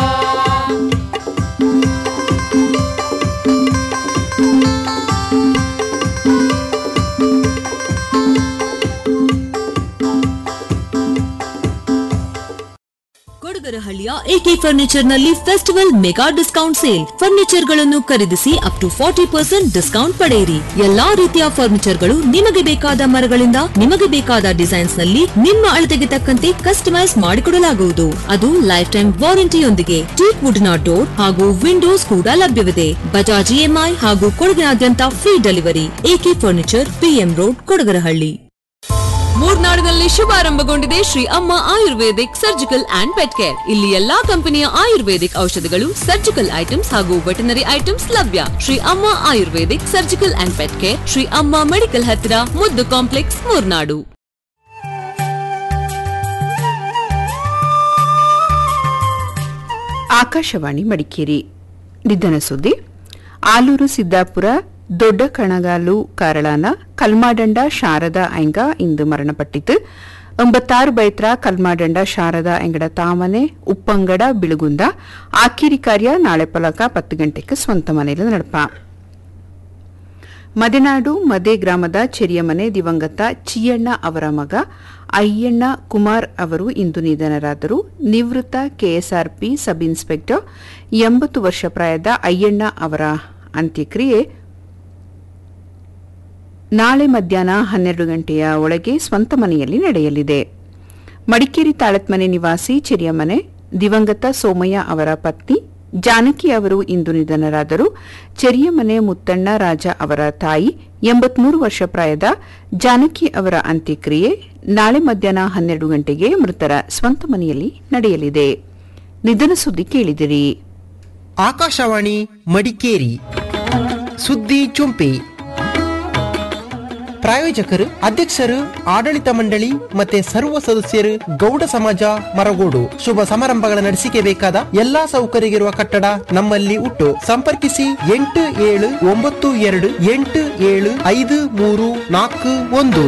ಕೊಡಗರಹಳ್ಳಿಯ ಎಕೆ ಫರ್ನಿಚರ್ ನಲ್ಲಿ festival mega discount sale furniture ಗಳನ್ನು ಖರೀದಿಸಿ up to forty percent discount ಪಡೆಯಿರಿ ಎಲ್ಲಾ ರೀತಿಯ ಫರ್ನಿಚರ್ ಗಳು ನಿಮಗೆ ಬೇಕಾದ ಮರಗಳಿಂದ ನಿಮಗೆ ಬೇಕಾದ ಡಿಸೈನ್ಸ್ ನಲ್ಲಿ ನಿಮ್ಮ ಅಳತೆಗೆ ತಕ್ಕಂತೆ ಕಸ್ಟಮೈಸ್ ಮಾಡಿಕೊಡಲಾಗುವುದು ಅದು ಲೈಫ್ ಟೈಮ್ ವಾರಂಟಿಯೊಂದಿಗೆ ಟೀಕ್ ವುಡ್ ನ ಡೋರ್ ಹಾಗೂ ವಿಂಡೋಸ್ ಕೂಡ ಲಭ್ಯವಿದೆ ಬಜಾಜ್ ಇಎಂಐ ಹಾಗೂ ಕೊಡಗಿನಾದ್ಯಂತ free delivery AK furniture PM road Kodagarahalli ಮೂರ್ನಾಡಿನಲ್ಲಿ ಶುಭಾರಂಭಗೊಂಡಿದೆ Shri Amma ayurvedic surgical and pet care ಇಲ್ಲಿ ಎಲ್ಲಾ ಕಂಪನಿಯ ಆಯುರ್ವೇದಿಕ್ ಔಷಧಿಗಳು ಸರ್ಜಿಕಲ್ ಐಟಮ್ಸ್ ಹಾಗೂ ವೆಟನರಿ ಐಟಮ್ಸ್ ಲಭ್ಯ Shri Amma ayurvedic surgical and pet care Shri Amma medical ಹತ್ತಿರ ಮುದ್ದು ಕಾಂಪ್ಲೆಕ್ಸ್ ಮೂರ್ನಾಡು ಆಕಾಶವಾಣಿ ಮಡಿಕೇರಿ ನಿಧನ ಸುದ್ದಿ ಆಲೂರು ಸಿದ್ದಾಪುರ ದೊಡ್ಡ ಕಣಗಾಲು ಕಾರಳಾನ ಕಲ್ಮಾಡಂಡ ಶಾರದಾ ಐಂಗ ಇಂದು ಮರಣಪಟ್ಟಿತು ಒಂಬತ್ತಾರು ಬೈತ್ರ ಕಲ್ಮಾಡಂಡ ಶಾರದಾ ಎಂಗಡ ತಾಮನೆ ಉಪ್ಪಂಗಡ ಬಿಳುಗುಂದ ಆಕಿರಿ ಕಾರ್ಯ ನಾಳೆ ಪಲಕ ಪತ್ತು ಗಂಟೆಗೆ ಸ್ವಂತ ಮನೆಯಲ್ಲಿ ನಡಪ ಮದೆನಾಡು ಮದೆ ಗ್ರಾಮದ ಚೆರಿಯ ಮನೆ ದಿವಂಗತ ಚಿಯಣ್ಣ ಅವರ ಮಗ ಅಯ್ಯಣ್ಣ ಕುಮಾರ್ ಅವರು ಇಂದು ನಿಧನರಾದರು ನಿವೃತ್ತ ಕೆಎಸ್ಆರ್ಪಿ ಸಬ್ ಇನ್ಸ್ಪೆಕ್ಟರ್ ಎಂಬತ್ತು ವರ್ಷ ಪ್ರಾಯದ ಅಯ್ಯಣ್ಣ ಅವರ ಅಂತ್ಯಕ್ರಿಯೆ ನಾಳೆ ಮಧ್ಯಾಹ್ನ ಹನ್ನೆರಡು ಗಂಟೆಯ ಒಳಗೆ ಸ್ವಂತ ಮನೆಯಲ್ಲಿ ನಡೆಯಲಿದೆ ಮಡಿಕೇರಿ ತಾಳತ್ಮನೆ ನಿವಾಸಿ ಚಿರಿಯಮನೆ ದಿವಂಗತ ಸೋಮಯ್ಯ ಅವರ ಪತ್ನಿ ಜಾನಕಿ ಅವರು ಇಂದು ನಿಧನರಾದರು ಚೆರಿಯಮನೆ ಮುತ್ತಣ್ಣ ರಾಜ ಅವರ ತಾಯಿ ಎಂಬತ್ಮೂರು ವರ್ಷ ಪ್ರಾಯದ ಜಾನಕಿ ಅವರ ಅಂತ್ಯಕ್ರಿಯೆ ನಾಳೆ ಮಧ್ಯಾಹ್ನ ಹನ್ನೆರಡು ಗಂಟೆಗೆ ಮೃತರ ಸ್ವಂತ ಮನೆಯಲ್ಲಿ ನಡೆಯಲಿದೆ ನಿಧನ ಸುದ್ದಿ ಕೇಳಿದಿರಿ ಆಕಾಶವಾಣಿ ಮಡಿಕೇರಿ ಸುದ್ದಿ ಚುಂಪಿ ಪ್ರಾಯೋಜಕರು ಅಧ್ಯಕ್ಷರು ಆಡಳಿತ ಮಂಡಳಿ ಮತ್ತೆ ಸರ್ವ ಸದಸ್ಯರು ಗೌಡ ಸಮಾಜ ಮರಗೋಡು ಶುಭ ಸಮಾರಂಭಗಳ ನಡೆಸಿಕೆ ಬೇಕಾದ ಎಲ್ಲಾ ಸೌಕರ್ಯವಿರುವ ಕಟ್ಟಡ ನಮ್ಮಲ್ಲಿ ಉಂಟು ಸಂಪರ್ಕಿಸಿ ಎಂಟು ಏಳು ಒಂಬತ್ತು ಎರಡು ಎಂಟು ಏಳು ಐದು ಮೂರು ನಾಲ್ಕು ಒಂದು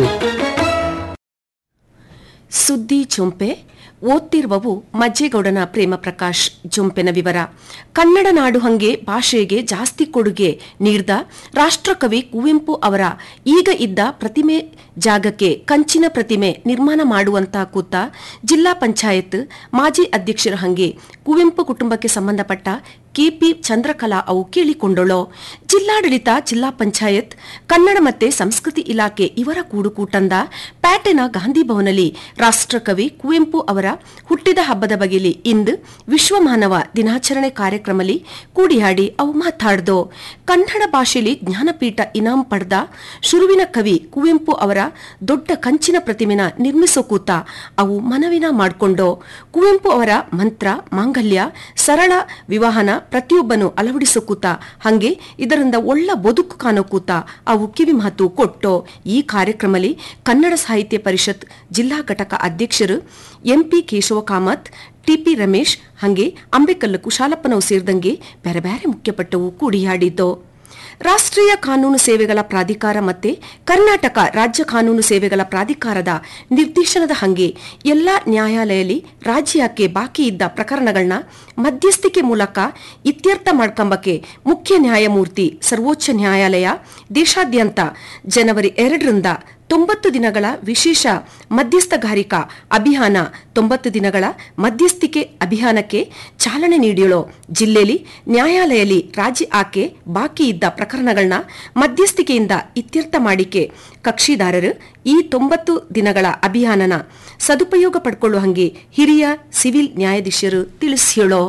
ಸುದ್ದಿ ಜೊಂಪೆ ಓದ್ತಿರುವವು ಮಜ್ಜೇಗೌಡನ ಪ್ರೇಮ ಪ್ರಕಾಶ್ ಜೊಂಪೆನ ವಿವರ ಕನ್ನಡ ನಾಡು ಹಂಗೆ ಭಾಷೆಗೆ ಜಾಸ್ತಿ ಕೊಡುಗೆ ನೀಡಿದ ರಾಷ್ಟ್ರಕವಿ ಕುವೆಂಪು ಅವರ ಈಗ ಇದ್ದ ಪ್ರತಿಮೆ ಜಾಗಕ್ಕೆ ಕಂಚಿನ ಪ್ರತಿಮೆ ನಿರ್ಮಾಣ ಮಾಡುವಂತ ಕೂತ ಜಿಲ್ಲಾ ಪಂಚಾಯತ್ ಮಾಜಿ ಅಧ್ಯಕ್ಷರ ಹಂಗೆ ಕುವೆಂಪು ಕುಟುಂಬಕ್ಕೆ ಸಂಬಂಧಪಟ್ಟ ಕೆಪಿ ಚಂದ್ರಕಲಾ ಅವು ಕೇಳಿಕೊಂಡಳು ಜಿಲ್ಲಾಡಳಿತ ಜಿಲ್ಲಾ ಪಂಚಾಯತ್ ಕನ್ನಡ ಮತ್ತೆ ಸಂಸ್ಕೃತಿ ಇಲಾಖೆ ಇವರ ಕೂಡುಕೂಟಂದ ಪ್ಯಾಟೆನ ಗಾಂಧಿ ಭವನಲ್ಲಿ ರಾಷ್ಟ್ರಕವಿ ಕುವೆಂಪು ಅವರ ಹುಟ್ಟಿದ ಹಬ್ಬದ ಬಗೆಲಿ ಇಂದು ವಿಶ್ವ ಮಾನವ ದಿನಾಚರಣೆ ಕಾರ್ಯಕ್ರಮದಲ್ಲಿ ಕೂಡಿಯಾಡಿ ಅವು ಮಾತಾಡ್ದು ಕನ್ನಡ ಭಾಷೆಯಲ್ಲಿ ಜ್ಞಾನಪೀಠ ಇನಾಂ ಪಡೆದ ಶುರುವಿನ ಕವಿ ಕುವೆಂಪು ಅವರ ದೊಡ್ಡ ಕಂಚಿನ ಪ್ರತಿಮೆನ ನಿರ್ಮಿಸೋ ಕೂತ ಅವು ಮನವಿನ ಮಾಡಿಕೊಂಡು ಕುವೆಂಪು ಅವರ ಮಂತ್ರ ಮಾಂಗಲ್ಯ ಸರಳ ವಿವಾಹನ ಪ್ರತಿಯೊಬ್ಬನು ಅಳವಡಿಸೋ ಕೂತ ಹಂಗೆ ಇದರಿಂದ ಒಳ್ಳ ಬದುಕು ಕಾಣೋ ಕೂತ ಅವು ಕಿವಿ ಮಾತು ಕೊಟ್ಟು ಈ ಕಾರ್ಯಕ್ರಮದಲ್ಲಿ ಕನ್ನಡ ಸಾಹಿತ್ಯ ಪರಿಷತ್ ಜಿಲ್ಲಾ ಘಟಕ ಅಧ್ಯಕ್ಷರು ಎಂಪಿ ಕೇಶವ ಕಾಮತ್ ಟಿಪಿ ರಮೇಶ್ ಹಂಗೆ ಅಂಬೇಕಲ್ಲು ಕುಶಾಲಪ್ಪನವು ಸೇರಿದಂಗೆ ಬೇರೆ ಬೇರೆ ಮುಖ್ಯಪಟ್ಟವು ಕೂಡಿಯಾಡಿದ್ದು ರಾಷ್ಟ್ರೀಯ ಕಾನೂನು ಸೇವೆಗಳ ಪ್ರಾಧಿಕಾರ ಮತ್ತೆ ಕರ್ನಾಟಕ ರಾಜ್ಯ ಕಾನೂನು ಸೇವೆಗಳ ಪ್ರಾಧಿಕಾರದ ನಿರ್ದೇಶನದ ಹಂಗೆ ಎಲ್ಲಾ ನ್ಯಾಯಾಲಯಲ್ಲಿ ರಾಜ್ಯಕ್ಕೆ ಬಾಕಿ ಇದ್ದ ಪ್ರಕರಣಗಳನ್ನ ಮಧ್ಯಸ್ಥಿಕೆ ಮೂಲಕ ಇತ್ಯರ್ಥ ಮಾಡ್ಕೊಂಬಕ್ಕೆ ಮುಖ್ಯ ನ್ಯಾಯಮೂರ್ತಿ ಸರ್ವೋಚ್ಚ ನ್ಯಾಯಾಲಯ ದೇಶಾದ್ಯಂತ ಜನವರಿ ಎರಡರಿಂದ ತೊಂಬತ್ತು ದಿನಗಳ ವಿಶೇಷ ಮಧ್ಯಸ್ಥಗಾರಿಕಾ ಅಭಿಯಾನ ತೊಂಬತ್ತು ದಿನಗಳ ಮಧ್ಯಸ್ಥಿಕೆ ಅಭಿಯಾನಕ್ಕೆ ಚಾಲನೆ ನೀಡಿಯಳು ಜಿಲ್ಲೆಯಲ್ಲಿ ನ್ಯಾಯಾಲಯದಲ್ಲಿ ರಾಜಿ ಆಕೆ ಬಾಕಿ ಇದ್ದ ಪ್ರಕರಣಗಳನ್ನ ಮಧ್ಯಸ್ಥಿಕೆಯಿಂದ ಇತ್ಯರ್ಥ ಮಾಡಿಕೆ ಕಕ್ಷಿದಾರರು ಈ ತೊಂಬತ್ತು ದಿನಗಳ ಅಭಿಯಾನನ ಸದುಪಯೋಗ ಪಡ್ಕೊಳ್ಳುವ ಹಂಗೆ ಹಿರಿಯ ಸಿವಿಲ್ ನ್ಯಾಯಾಧೀಶರು ತಿಳಿಸಿಯಳೋ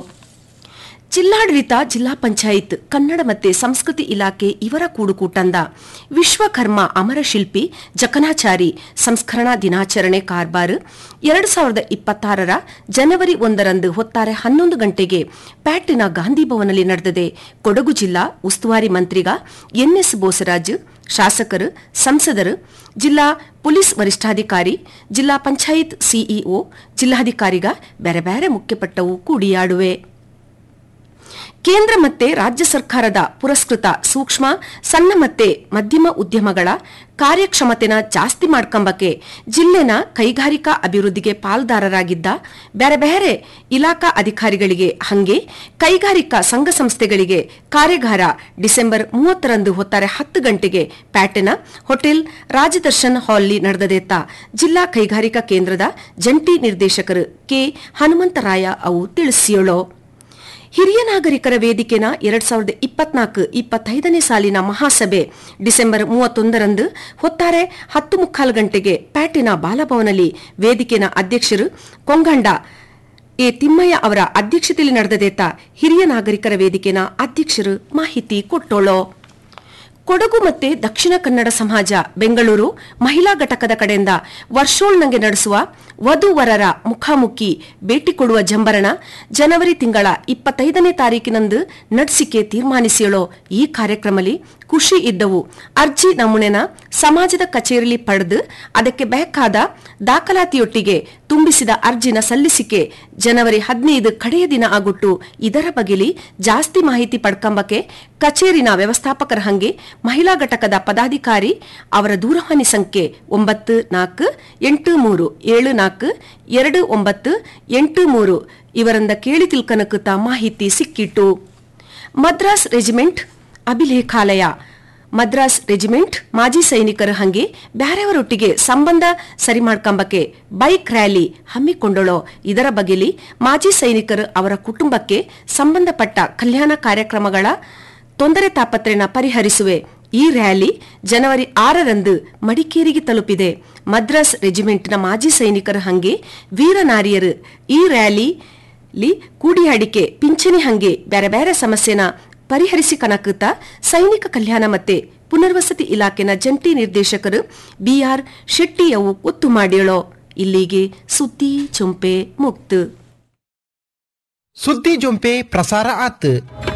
ಜಿಲ್ಲಾಡಳಿತ ಜಿಲ್ಲಾ ಪಂಚಾಯತ್ ಕನ್ನಡ ಮತ್ತೆ ಸಂಸ್ಕೃತಿ ಇಲಾಖೆ ಇವರ ಕೂಡುಕೂಟಂದ ವಿಶ್ವಕರ್ಮ ಅಮರಶಿಲ್ಪಿ ಜಕನಾಚಾರಿ ಸಂಸ್ಕರಣಾ ದಿನಾಚರಣೆ ಕಾರ್ಬಾರ್ ಎರಡು ಸಾವಿರದ ಇಪ್ಪತ್ತಾರರ ಜನವರಿ ಒಂದರಂದು ಹೊತ್ತಾರೆ ಹನ್ನೊಂದು ಗಂಟೆಗೆ ಪ್ಯಾಟಿನ ಗಾಂಧಿ ಭವನಲ್ಲಿ ನಡೆದಿದೆ ಕೊಡಗು ಜಿಲ್ಲಾ ಉಸ್ತುವಾರಿ ಮಂತ್ರಿಗ ಎನ್ಎಸ್ ಬೋಸರಾಜ್ ಶಾಸಕರು ಸಂಸದರು ಜಿಲ್ಲಾ ಪೊಲೀಸ್ ವರಿಷ್ಠಾಧಿಕಾರಿ ಜಿಲ್ಲಾ ಪಂಚಾಯತ್ ಸಿಇಒ ಜಿಲ್ಲಾಧಿಕಾರಿಗ ಬೇರೆ ಬೇರೆ ಮುಖ್ಯಪಟ್ಟವು ಕೂಡಿಯಾಡುವೆ ಕೇಂದ್ರ ಮತ್ತೆ ರಾಜ್ಯ ಸರ್ಕಾರದ ಪುರಸ್ಕೃತ ಸೂಕ್ಷ್ಮ ಸಣ್ಣ ಮತ್ತೆ ಮಧ್ಯಮ ಉದ್ಯಮಗಳ ಕಾರ್ಯಕ್ಷಮತೆನ ಜಾಸ್ತಿ ಮಾಡ್ಕೊಂಬಕ್ಕೆ ಜಿಲ್ಲೆನ ಕೈಗಾರಿಕಾ ಅಭಿವೃದ್ಧಿಗೆ ಪಾಲ್ದಾರರಾಗಿದ್ದ ಬೇರೆ ಬೇರೆ ಇಲಾಖಾ ಅಧಿಕಾರಿಗಳಿಗೆ ಹಂಗೆ ಕೈಗಾರಿಕಾ ಸಂಘ ಸಂಸ್ಥೆಗಳಿಗೆ ಕಾರ್ಯಾಗಾರ ಡಿಸೆಂಬರ್ ಮೂವತ್ತರಂದು ಹೊತ್ತಾರೆ ಹತ್ತು ಗಂಟೆಗೆ ಪ್ಯಾಟೆನ ಹೋಟೆಲ್ ರಾಜದರ್ಶನ್ ಹಾಲ್ನಲ್ಲಿ ನಡೆದದೆತ್ತ ಜಿಲ್ಲಾ ಕೈಗಾರಿಕಾ ಕೇಂದ್ರದ ಜಂಟಿ ನಿರ್ದೇಶಕರು ಕೆ ಹನುಮಂತರಾಯ ಅವು ತಿಳಿಸಿಯಳು ಹಿರಿಯ ನಾಗರಿಕರ ವೇದಿಕೆನ ಎರಡ್ ಸಾವಿರದ ಇಪ್ಪತ್ನಾಲ್ಕು ಇಪ್ಪತ್ತೈದನೇ ಸಾಲಿನ ಮಹಾಸಭೆ ಡಿಸೆಂಬರ್ ಮೂವತ್ತೊಂದರಂದು ಹೊತ್ತಾರೆ ಹತ್ತು ಮುಕ್ಕಾಲು ಗಂಟೆಗೆ ಪ್ಯಾಟಿನ ಬಾಲಭವನಲ್ಲಿ ವೇದಿಕೆನ ಅಧ್ಯಕ್ಷರು ಕೊಂಗಂಡ ಎ ತಿಮ್ಮಯ್ಯ ಅವರ ಅಧ್ಯಕ್ಷತೆಯಲ್ಲಿ ನಡೆದದೇತ ಹಿರಿಯ ನಾಗರಿಕರ ವೇದಿಕೆನ ಅಧ್ಯಕ್ಷರು ಮಾಹಿತಿ ಕೊಟ್ಟೋಳೋ ಕೊಡಗು ಮತ್ತೆ ದಕ್ಷಿಣ ಕನ್ನಡ ಸಮಾಜ ಬೆಂಗಳೂರು ಮಹಿಳಾ ಘಟಕದ ಕಡೆಯಿಂದ ವರ್ಷೋಳ್ನಂಗೆ ನಡೆಸುವ ವಧುವರರ ಮುಖಾಮುಖಿ ಭೇಟಿ ಕೊಡುವ ಜಂಬರಣ ಜನವರಿ ತಿಂಗಳ ಇಪ್ಪತ್ತೈದನೇ ತಾರೀಕಿನಂದು ನಡೆಸಿಕೆ ತೀರ್ಮಾನಿಸಿಯಳೋ ಈ ಕಾರ್ಯಕ್ರಮದಲ್ಲಿ ಖುಷಿ ಇದ್ದವು ಅರ್ಜಿ ನಮೂನೆನ ಸಮಾಜದ ಕಚೇರಿಯಲ್ಲಿ ಪಡೆದು ಅದಕ್ಕೆ ಬೇಕಾದ ದಾಖಲಾತಿಯೊಟ್ಟಿಗೆ ತುಂಬಿಸಿದ ಅರ್ಜಿನ ಸಲ್ಲಿಸಿಕೆ ಜನವರಿ ಹದಿನೈದು ಕಡೆಯ ದಿನ ಆಗುಟ್ಟು ಇದರ ಬಗೆಲಿ ಜಾಸ್ತಿ ಮಾಹಿತಿ ಪಡ್ಕಂಬಕ್ಕೆ ಕಚೇರಿನ ವ್ಯವಸ್ಥಾಪಕರ ಹಂಗೆ ಮಹಿಳಾ ಘಟಕದ ಪದಾಧಿಕಾರಿ ಅವರ ದೂರವಾಣಿ ಸಂಖ್ಯೆ ಒಂಬತ್ತು ನಾಲ್ಕು ಎಂಟು ಮೂರು ಏಳು ನಾಲ್ಕು ಎರಡು ಒಂಬತ್ತು ಎಂಟು ಮೂರು ಇವರಿಂದ ಕೇಳಿ ತಿಳ್ಕನಕುತ್ತ ಮಾಹಿತಿ ಸಿಕ್ಕಿಟ್ಟು ಮದ್ರಾಸ್ ರೆಜಿಮೆಂಟ್ ಅಭಿಲೇಖಾಲಯ ಮದ್ರಾಸ್ ರೆಜಿಮೆಂಟ್ ಮಾಜಿ ಸೈನಿಕರ ಹಂಗೆ ಬ್ಯಾರೆಯವರೊಟ್ಟಿಗೆ ಸಂಬಂಧ ಸರಿ ಮಾಡ್ಕೊಂಬಕ್ಕೆ ಬೈಕ್ ರ್ಯಾಲಿ ಹಮ್ಮಿಕೊಂಡಳೋ ಇದರ ಬಗೆಲಿ ಮಾಜಿ ಸೈನಿಕರು ಅವರ ಕುಟುಂಬಕ್ಕೆ ಸಂಬಂಧಪಟ್ಟ ಕಲ್ಯಾಣ ಕಾರ್ಯಕ್ರಮಗಳ ತೊಂದರೆ ತಾಪತ್ರೆನ ಪರಿಹರಿಸುವೆ ಈ ರ್ಯಾಲಿ ಜನವರಿ ಆರರಂದು ಮಡಿಕೇರಿಗೆ ತಲುಪಿದೆ ಮದ್ರಾಸ್ ರೆಜಿಮೆಂಟ್ನ ಮಾಜಿ ಸೈನಿಕರ ಹಂಗೆ ವೀರನಾರಿಯರು ಈ ರ್ಯಾಲಿ ಲಿ ಕೂಡಿಯಾಡಿಕೆ ಪಿಂಚಣಿ ಹಂಗೆ ಬ್ಯಾರೆ ಬ್ಯಾರೆ ಸಮಸ್ಯೆನ ಪರಿಹರಿಸಿ ಕನಕುತ್ತ ಸೈನಿಕ ಕಲ್ಯಾಣ ಮತ್ತೆ ಪುನರ್ವಸತಿ ಇಲಾಖೆನ ಜಂಟಿ ನಿರ್ದೇಶಕರು ಬಿಆರ್ ಶೆಟ್ಟಿಯವು ಒತ್ತು ಮಾಡಿಯಳೋ ಇಲ್ಲಿಗೆ ಸುದ್ದಿ ಚುಂಪೆ ಮುಕ್ತು ಸುದ್ದಿ ಜೊಂಪೆ ಪ್ರಸಾರ ಆತ್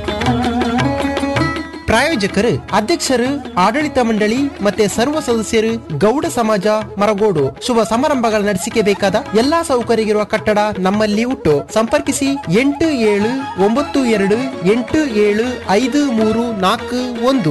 ಪ್ರಾಯೋಜಕರು ಅಧ್ಯಕ್ಷರು ಆಡಳಿತ ಮಂಡಳಿ ಮತ್ತೆ ಸರ್ವ ಸದಸ್ಯರು ಗೌಡ ಸಮಾಜ ಮರಗೋಡು ಶುಭ ಸಮಾರಂಭಗಳ ನಡೆಸಿಕೆ ಬೇಕಾದ ಎಲ್ಲಾ ಸೌಕರ್ಯವಿರುವ ಕಟ್ಟಡ ನಮ್ಮಲ್ಲಿ ಉಂಟು ಸಂಪರ್ಕಿಸಿ ಎಂಟು ಏಳು ಒಂಬತ್ತು ಎರಡು ಎಂಟು ಏಳು ಐದು ಮೂರು ನಾಲ್ಕು ಒಂದು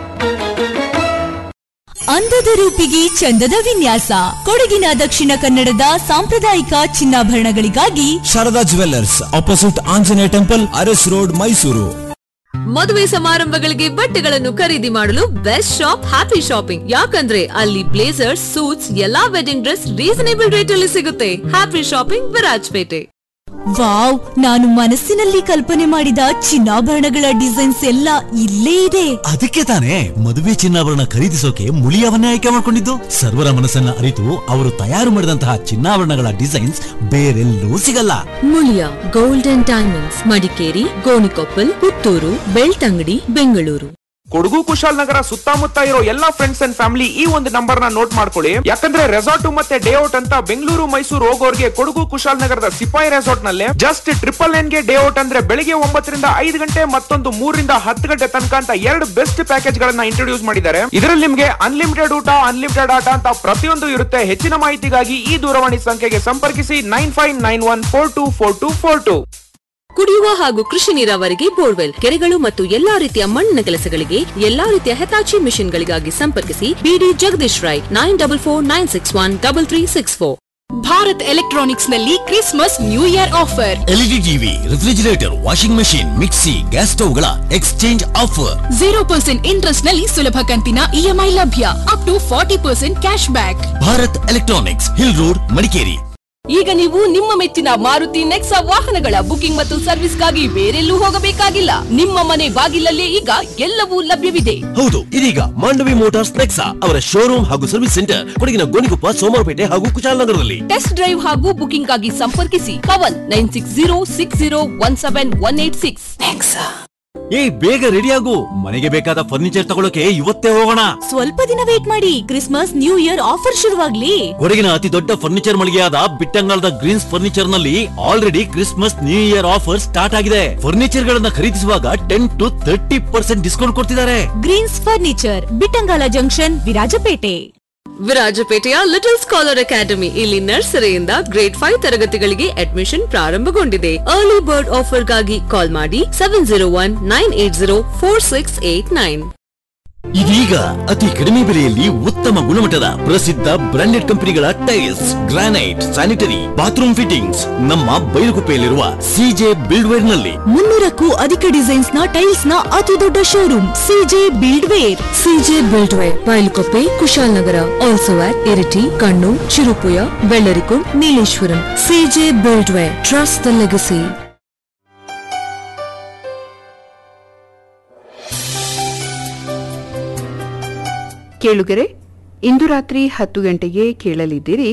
ಅಂದದ ರೂಪಿಗೆ ಚಂದದ ವಿನ್ಯಾಸ ಕೊಡಗಿನ ದಕ್ಷಿಣ ಕನ್ನಡದ ಸಾಂಪ್ರದಾಯಿಕ ಚಿನ್ನಾಭರಣಗಳಿಗಾಗಿ Sharada jewellers opposite Anjaneya temple Aras road Mysuru ಮದುವೆ ಸಮಾರಂಭಗಳಿಗೆ ಬಟ್ಟೆಗಳನ್ನು ಖರೀದಿ ಮಾಡಲು ಬೆಸ್ಟ್ ಶಾಪ್ ಹ್ಯಾಪಿ ಶಾಪಿಂಗ್ ಯಾಕಂದ್ರೆ ಅಲ್ಲಿ ಬ್ಲೇಸರ್ಸ್ ಸೂಟ್ಸ್ ಎಲ್ಲಾ ವೆಡ್ಡಿಂಗ್ ಡ್ರೆಸ್ ರೀಸನೇಬಲ್ ರೇಟ್ ಅಲ್ಲಿ ಸಿಗುತ್ತೆ ಹ್ಯಾಪಿ ಶಾಪಿಂಗ್ ವಿರಾಜ್ಪೇಟೆ ವಾವ್ ನಾನು ಮನಸ್ಸಿನಲ್ಲಿ ಕಲ್ಪನೆ ಮಾಡಿದ ಚಿನ್ನಾಭರಣಗಳ ಡಿಸೈನ್ಸ್ ಎಲ್ಲ ಇಲ್ಲೇ ಇದೆ ಅದಕ್ಕೆ ತಾನೇ ಮದುವೆ ಚಿನ್ನಾಭರಣ ಖರೀದಿಸೋಕೆ ಮುಳಿಯವನ್ನೇ ಆಯ್ಕೆ ಮಾಡಿಕೊಂಡಿದ್ದು ಸರ್ವರ ಮನಸ್ಸನ್ನ ಅರಿತು ಅವರು ತಯಾರು ಮಾಡಿದಂತಹ ಚಿನ್ನಾಭರಣಗಳ ಡಿಸೈನ್ಸ್ ಬೇರೆಲ್ಲೂ ಸಿಗಲ್ಲ Muliya gold and diamonds Madikeri Gonikoppal Puttur Belthangady Bengaluru Kodagu Kushalnagar ಸುತ್ತಮುತ್ತ ಇರೋ ಎಲ್ಲಾ ಫ್ರೆಂಡ್ಸ್ ಅಂಡ್ ಫ್ಯಾಮಿಲಿ ಈ ಒಂದು ನಂಬರ್ ನ ನೋಟ್ ಮಾಡ್ಕೊಳ್ಳಿ ಯಾಕಂದ್ರೆ ರೆಸಾರ್ಟ್ ಮತ್ತೆ ಡೇ ಔಟ್ ಅಂತ ಬೆಂಗಳೂರು ಮೈಸೂರು ಹೋಗೋರ್ಗೆ ಕೊಡಗು ಕುಶಾಲ್ ನಗರದ ಸಿಪಾಯಿ ರೆಸಾರ್ಟ್ ನಲ್ಲಿ ಜಸ್ಟ್ ಟ್ರಿಪಲ್ ನೈನ್ ಗೆ ಡೇ ಔಟ್ ಅಂದ್ರೆ ಬೆಳಿಗ್ಗೆ ಒಂಬತ್ತರಿಂದ ಐದು ಗಂಟೆ ಮತ್ತೊಂದು ಮೂರರಿಂದ ಹತ್ತು ಗಂಟೆ ತನಕ ಅಂತ ಎರಡು ಬೆಸ್ಟ್ ಪ್ಯಾಕೇಜ್ ಗಳನ್ನ ಇಂಟ್ರೊಡ್ಯೂಸ್ ಮಾಡಿದ್ದಾರೆ ಇದರಲ್ಲಿ ನಿಮ್ಗೆ ಅನ್ಲಿಮಿಟೆಡ್ ಊಟ ಅನ್ಲಿಮಿಟೆಡ್ ಆಟ ಅಂತ ಪ್ರತಿಯೊಂದು ಇರುತ್ತೆ ಹೆಚ್ಚಿನ ಮಾಹಿತಿಗಾಗಿ ಈ ದೂರವಾಣಿ ಸಂಖ್ಯೆಗೆ ಸಂಪರ್ಕಿಸಿ nine five nine one four two four two four two ಕುಡಿಯುವ ಹಾಗೂ ಕೃಷಿ ನೀರಾವರಿಗೆ ಬೋರ್ವೆಲ್ ಕೆರೆಗಳು ಮತ್ತು ಎಲ್ಲಾ ರೀತಿಯ ಮಣ್ಣಿನ ಕೆಲಸಗಳಿಗೆ ಎಲ್ಲಾ ರೀತಿಯ ಹೆತಾಚಿ ಮಿಷನ್ಗಳಿಗಾಗಿ ಸಂಪರ್ಕಿಸಿ ಬಿಡಿ Jagadish Rai nine double four nine six one double three six four Bharat electronics ನಲ್ಲಿ Christmas new year offer LED TV refrigerator washing machine mixie gas ಸ್ಟವ್ಗಳ exchange offer zero percent interest ನಲ್ಲಿ ಸುಲಭ ಕಂತಿನ ಇಎಂಐ ಲಭ್ಯ up to forty percent cash back Bharat electronics hill road Madikeri ಈಗ ನೀವು ನಿಮ್ಮ ಮೆಚ್ಚಿನ ಮಾರುತಿ ನೆಕ್ಸಾ ವಾಹನಗಳ ಬುಕಿಂಗ್ ಮತ್ತು ಸರ್ವಿಸ್ಗಾಗಿ ಬೇರೆಲ್ಲೂ ಹೋಗಬೇಕಾಗಿಲ್ಲ ನಿಮ್ಮ ಮನೆ ಬಾಗಿಲಲ್ಲೇ ಈಗ ಎಲ್ಲವೂ ಲಭ್ಯವಿದೆ ಹೌದು ಇದೀಗ ಮಾಂಡವಿ ಮೋಟಾರ್ಸ್ ನೆಕ್ಸಾ ಅವರ ಶೋರೂಮ್ ಹಾಗೂ ಸರ್ವಿಸ್ ಸೆಂಟರ್ ಕೊಡಗಿನ ಗೋಣಿಕೊಪ್ಪ ಸೋಮವಾರಪೇಟೆ ಹಾಗೂ ಕುಶಾಲನಗರದಲ್ಲಿ ಟೆಸ್ಟ್ ಡ್ರೈವ್ ಹಾಗೂ ಬುಕಿಂಗ್ ಆಗಿ ಸಂಪರ್ಕಿಸಿ Pavan nine six zero six zero one seven one eight six ಏ ಬೇಗ ರೆಡಿ ಆಗು ಮನೆಗೆ ಬೇಕಾದ ಫರ್ನಿಚರ್ ತಗೊಳಕ್ಕೆ ಇವತ್ತೇ ಹೋಗೋಣ ಸ್ವಲ್ಪ ದಿನ ವೇಟ್ ಮಾಡಿ ಕ್ರಿಸ್ಮಸ್ ನ್ಯೂ ಇಯರ್ ಆಫರ್ ಶುರುವಾಗ್ಲಿ ಕೊಡಗಿನ ಅತಿ ದೊಡ್ಡ ಫರ್ನಿಚರ್ ಮಳಿಗೆಯಾದ ಬಿಟ್ಟಂಗಾಲದ ಗ್ರೀನ್ಸ್ ಫರ್ನಿಚರ್ ನಲ್ಲಿ already Christmas new year offer start ಆಗಿದೆ ಫರ್ನಿಚರ್ ಗಳನ್ನ ಖರೀದಿಸುವಾಗ ten to thirty percent discount ಕೊಡ್ತಿದ್ದಾರೆ greens furniture Bittangala junction Virajpet ವಿರಾಜಪೇಟೆಯ ಲಿಟಲ್ ಸ್ಕಾಲರ್ ಅಕಾಡೆಮಿ ಇಲ್ಲಿ ನರ್ಸರಿಯಿಂದ ಗ್ರೇಡ್ ಫೈವ್ ತರಗತಿಗಳಿಗೆ ಅಡ್ಮಿಷನ್ ಪ್ರಾರಂಭಗೊಂಡಿದೆ ಅರ್ಲಿ ಬರ್ಡ್ ಆಫರ್ಗಾಗಿ ಕಾಲ್ ಮಾಡಿ seven zero one nine eight zero four six eight nine ಇದೀಗ ಅತಿ ಕಡಿಮೆ ಬೆಲೆಯಲ್ಲಿ ಉತ್ತಮ ಗುಣಮಟ್ಟದ ಪ್ರಸಿದ್ಧ ಬ್ರಾಂಡೆಡ್ ಕಂಪನಿಗಳ tiles granite sanitary bathroom fittings ನಮ್ಮ ಬೈಲುಗುಪ್ಪೆಯಲ್ಲಿರುವ ಸಿಜೆ ಬಿಲ್ಡ್ವೇರ್ ನಲ್ಲಿ ಮುನ್ನೂರಕ್ಕೂ ಅಧಿಕ ಡಿಸೈನ್ಸ್ ನ ಟೈಲ್ಸ್ ನ ಅತಿ ದೊಡ್ಡ showroom CJ build ware CJ build ware Bylakuppe Kushalnagar also at Iritty Kannur Cherupuzha Bellarikund Nileshwaram CJ build ware trust the legacy ಕೇಳುಗರೆ ಇಂದು ರಾತ್ರಿ ಹತ್ತು ಗಂಟೆಗೆ ಕೇಳಲಿದ್ದೀರಿ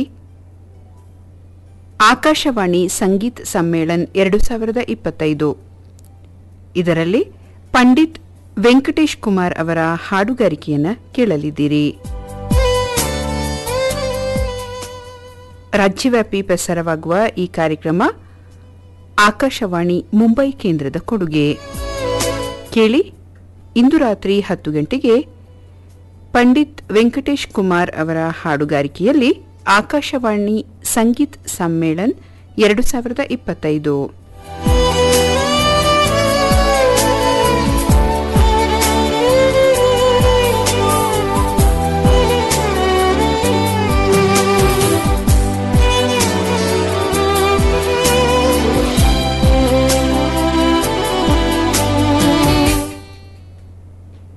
ಆಕಾಶವಾಣಿ ಸಂಗೀತ್ ಸಮ್ಮೇಳನ್ ಎರಡು ಸಾವಿರದ ಇಪ್ಪತ್ತೈದು ಇದರಲ್ಲಿ ಪಂಡಿತ್ ವೆಂಕಟೇಶ್ ಕುಮಾರ್ ಅವರ ಹಾಡುಗಾರಿಕೆಯನ್ನು ಕೇಳಲಿದ್ದೀರಿ ರಾಜ್ಯವ್ಯಾಪಿ ಪ್ರಸಾರವಾಗುವ ಈ ಕಾರ್ಯಕ್ರಮ ಆಕಾಶವಾಣಿ ಮುಂಬೈ ಕೇಂದ್ರದ ಕೊಡುಗೆ ಕೇಳಿ ಇಂದು ರಾತ್ರಿ ಹತ್ತು ಗಂಟೆಗೆ ಪಂಡಿತ್ ವೆಂಕಟೇಶ್ ಕುಮಾರ್ ಅವರ ಹಾಡುಗಾರಿಕೆಯಲ್ಲಿ ಆಕಾಶವಾಣಿ ಸಂಗೀತ್ ಸಮ್ಮೇಳನ್ ಎರಡು ಸಾವಿರದ ಇಪ್ಪತ್ತೈದು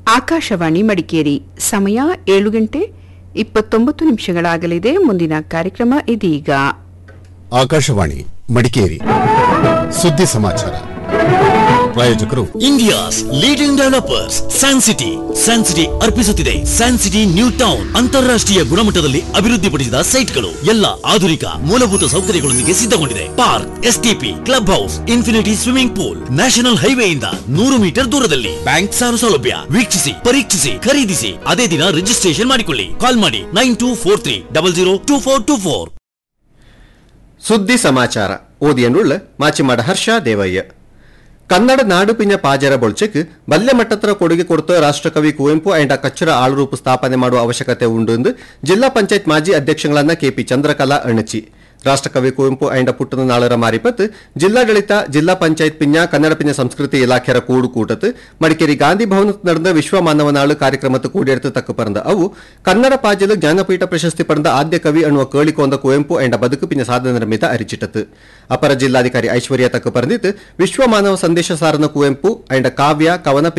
ಆಕಾಶವಾಣಿ ಮಡಿಕೇರಿ ಸಮಯ ಏಳು ಗಂಟೆ ಇಪ್ಪತ್ತೊಂಬತ್ತು ನಿಮಿಷಗಳಾಗಲಿದೆ ಮುಂದಿನ ಕಾರ್ಯಕ್ರಮ ಇದೀಗ ಆಕಾಶವಾಣಿ ಮಡಿಕೇರಿ ಸುದ್ದಿ ಸಮಾಚಾರ ಪ್ರಾಯೋಜಕರು India's leading developers San City San City ಅರ್ಪಿಸುತ್ತಿದೆ ಸ್ಯಾನ್ ಸಿಟಿ ನ್ಯೂ ಟೌನ್ ಅಂತಾರಾಷ್ಟ್ರೀಯ ಗುಣಮಟ್ಟದಲ್ಲಿ ಅಭಿವೃದ್ಧಿಪಡಿಸಿದ ಸೈಟ್ಗಳು ಎಲ್ಲ ಆಧುನಿಕ ಮೂಲಭೂತ ಸೌಕರ್ಯಗಳೊಂದಿಗೆ ಸಿದ್ಧಗೊಂಡಿದೆ park STP club house infinity swimming pool national ಹೈವೇಯಿಂದ ನೂರು ಮೀಟರ್ ದೂರದಲ್ಲಿ ಬ್ಯಾಂಕ್ ಸಾಲ ಸೌಲಭ್ಯ ವೀಕ್ಷಿಸಿ ಪರೀಕ್ಷಿಸಿ ಖರೀದಿಸಿ ಅದೇ ದಿನ ರಿಜಿಸ್ಟ್ರೇಷನ್ ಮಾಡಿಕೊಳ್ಳಿ ಕಾಲ್ ಮಾಡಿ nine two four three double zero two four two four ಸುದ್ದಿ ಸಮಾಚಾರ ಓದಿಯನ್ನುಳ್ಳ ಮಾಚಿಮಾಡ ಹರ್ಷ ದೇವಯ್ಯ ಕನ್ನಡ ನಾಡು ಪಿಂಜ ಪಾಜರ ಬೊಳ್ಚಕ್ ಬಲ್ಯ ಮಟ್ಟತ್ರ ಕೊಡುಗೆ ಕೊಡ್ತ ರಾಷ್ಟ್ರಕವಿ ಕುವೆಂಪು ಅಂಡ್ ಕಚ್ಚರ ಆಳುರೂಪು ಸ್ಥಾಪನೆ ಮಾಡುವ ಅವಶ್ಯಕತೆ ಉಂಡು ಎಂದು ಜಿಲ್ಲಾ ಪಂಚಾಯತ್ ಮಾಜಿ ಅಧ್ಯಕ್ಷಗಳನ್ನ ಕೆಪಿ ಚಂದ್ರಕಲಾ ಅಣಚಿ ರಾಷ್ಟ್ರಕವಿ ಕುವೆಂಪು ಅಂಡ ಪುಟ್ಟನ ನಾಳರ ಮಾರಿಪತ್ ಜಿಲ್ಲಾಡಳಿತ ಜಿಲ್ಲಾ ಪಂಚಾಯತ್ ಪಿಂಜ ಕನ್ನಡ ಪಿಂಜ ಸಂಸ್ಕೃತಿ ಇಲಾಖೆಯ ಕೂಡು ಕೂಟತ್ ಮಡಿಕೇರಿ ಗಾಂಧಿ ಭವನತ್ ನಡೆದ ವಿಶ್ವ ಮಾನವ ನಾಳು ಕಾರ್ಯಕ್ರಮದ ಕೂಡಿಯಡ್ತು ತಕ್ಕ ಪರಂದ ಅವು ಕನ್ನಡ ಪಾಜಲು ಜ್ಞಾನಪೀಠ ಪ್ರಶಸ್ತಿ ಪಡೆದ ಆದ್ಯ ಕವಿ ಅನ್ನುವ ಕೇಳಿಕೊಂದ ಕುವೆಂಪು ಅಂಡ ಬದುಕು ಪಿಂಜ ಸಾಧನೆ ನಿರ್ಮಿತ ಅರಿಚಿಟತ್ ಅಪರ ಜಿಲ್ಲಾಧಿಕಾರಿ ಐಶ್ವರ್ಯ ತಕ್ಕ ಪರಂದಿತ್ ವಿಶ್ವ ಮಾನವ ಸಂದೇಶ ಸಾರನ ಕುವೆಂಪು ಅಂಡ ಕಾವ್ಯ ಕವನ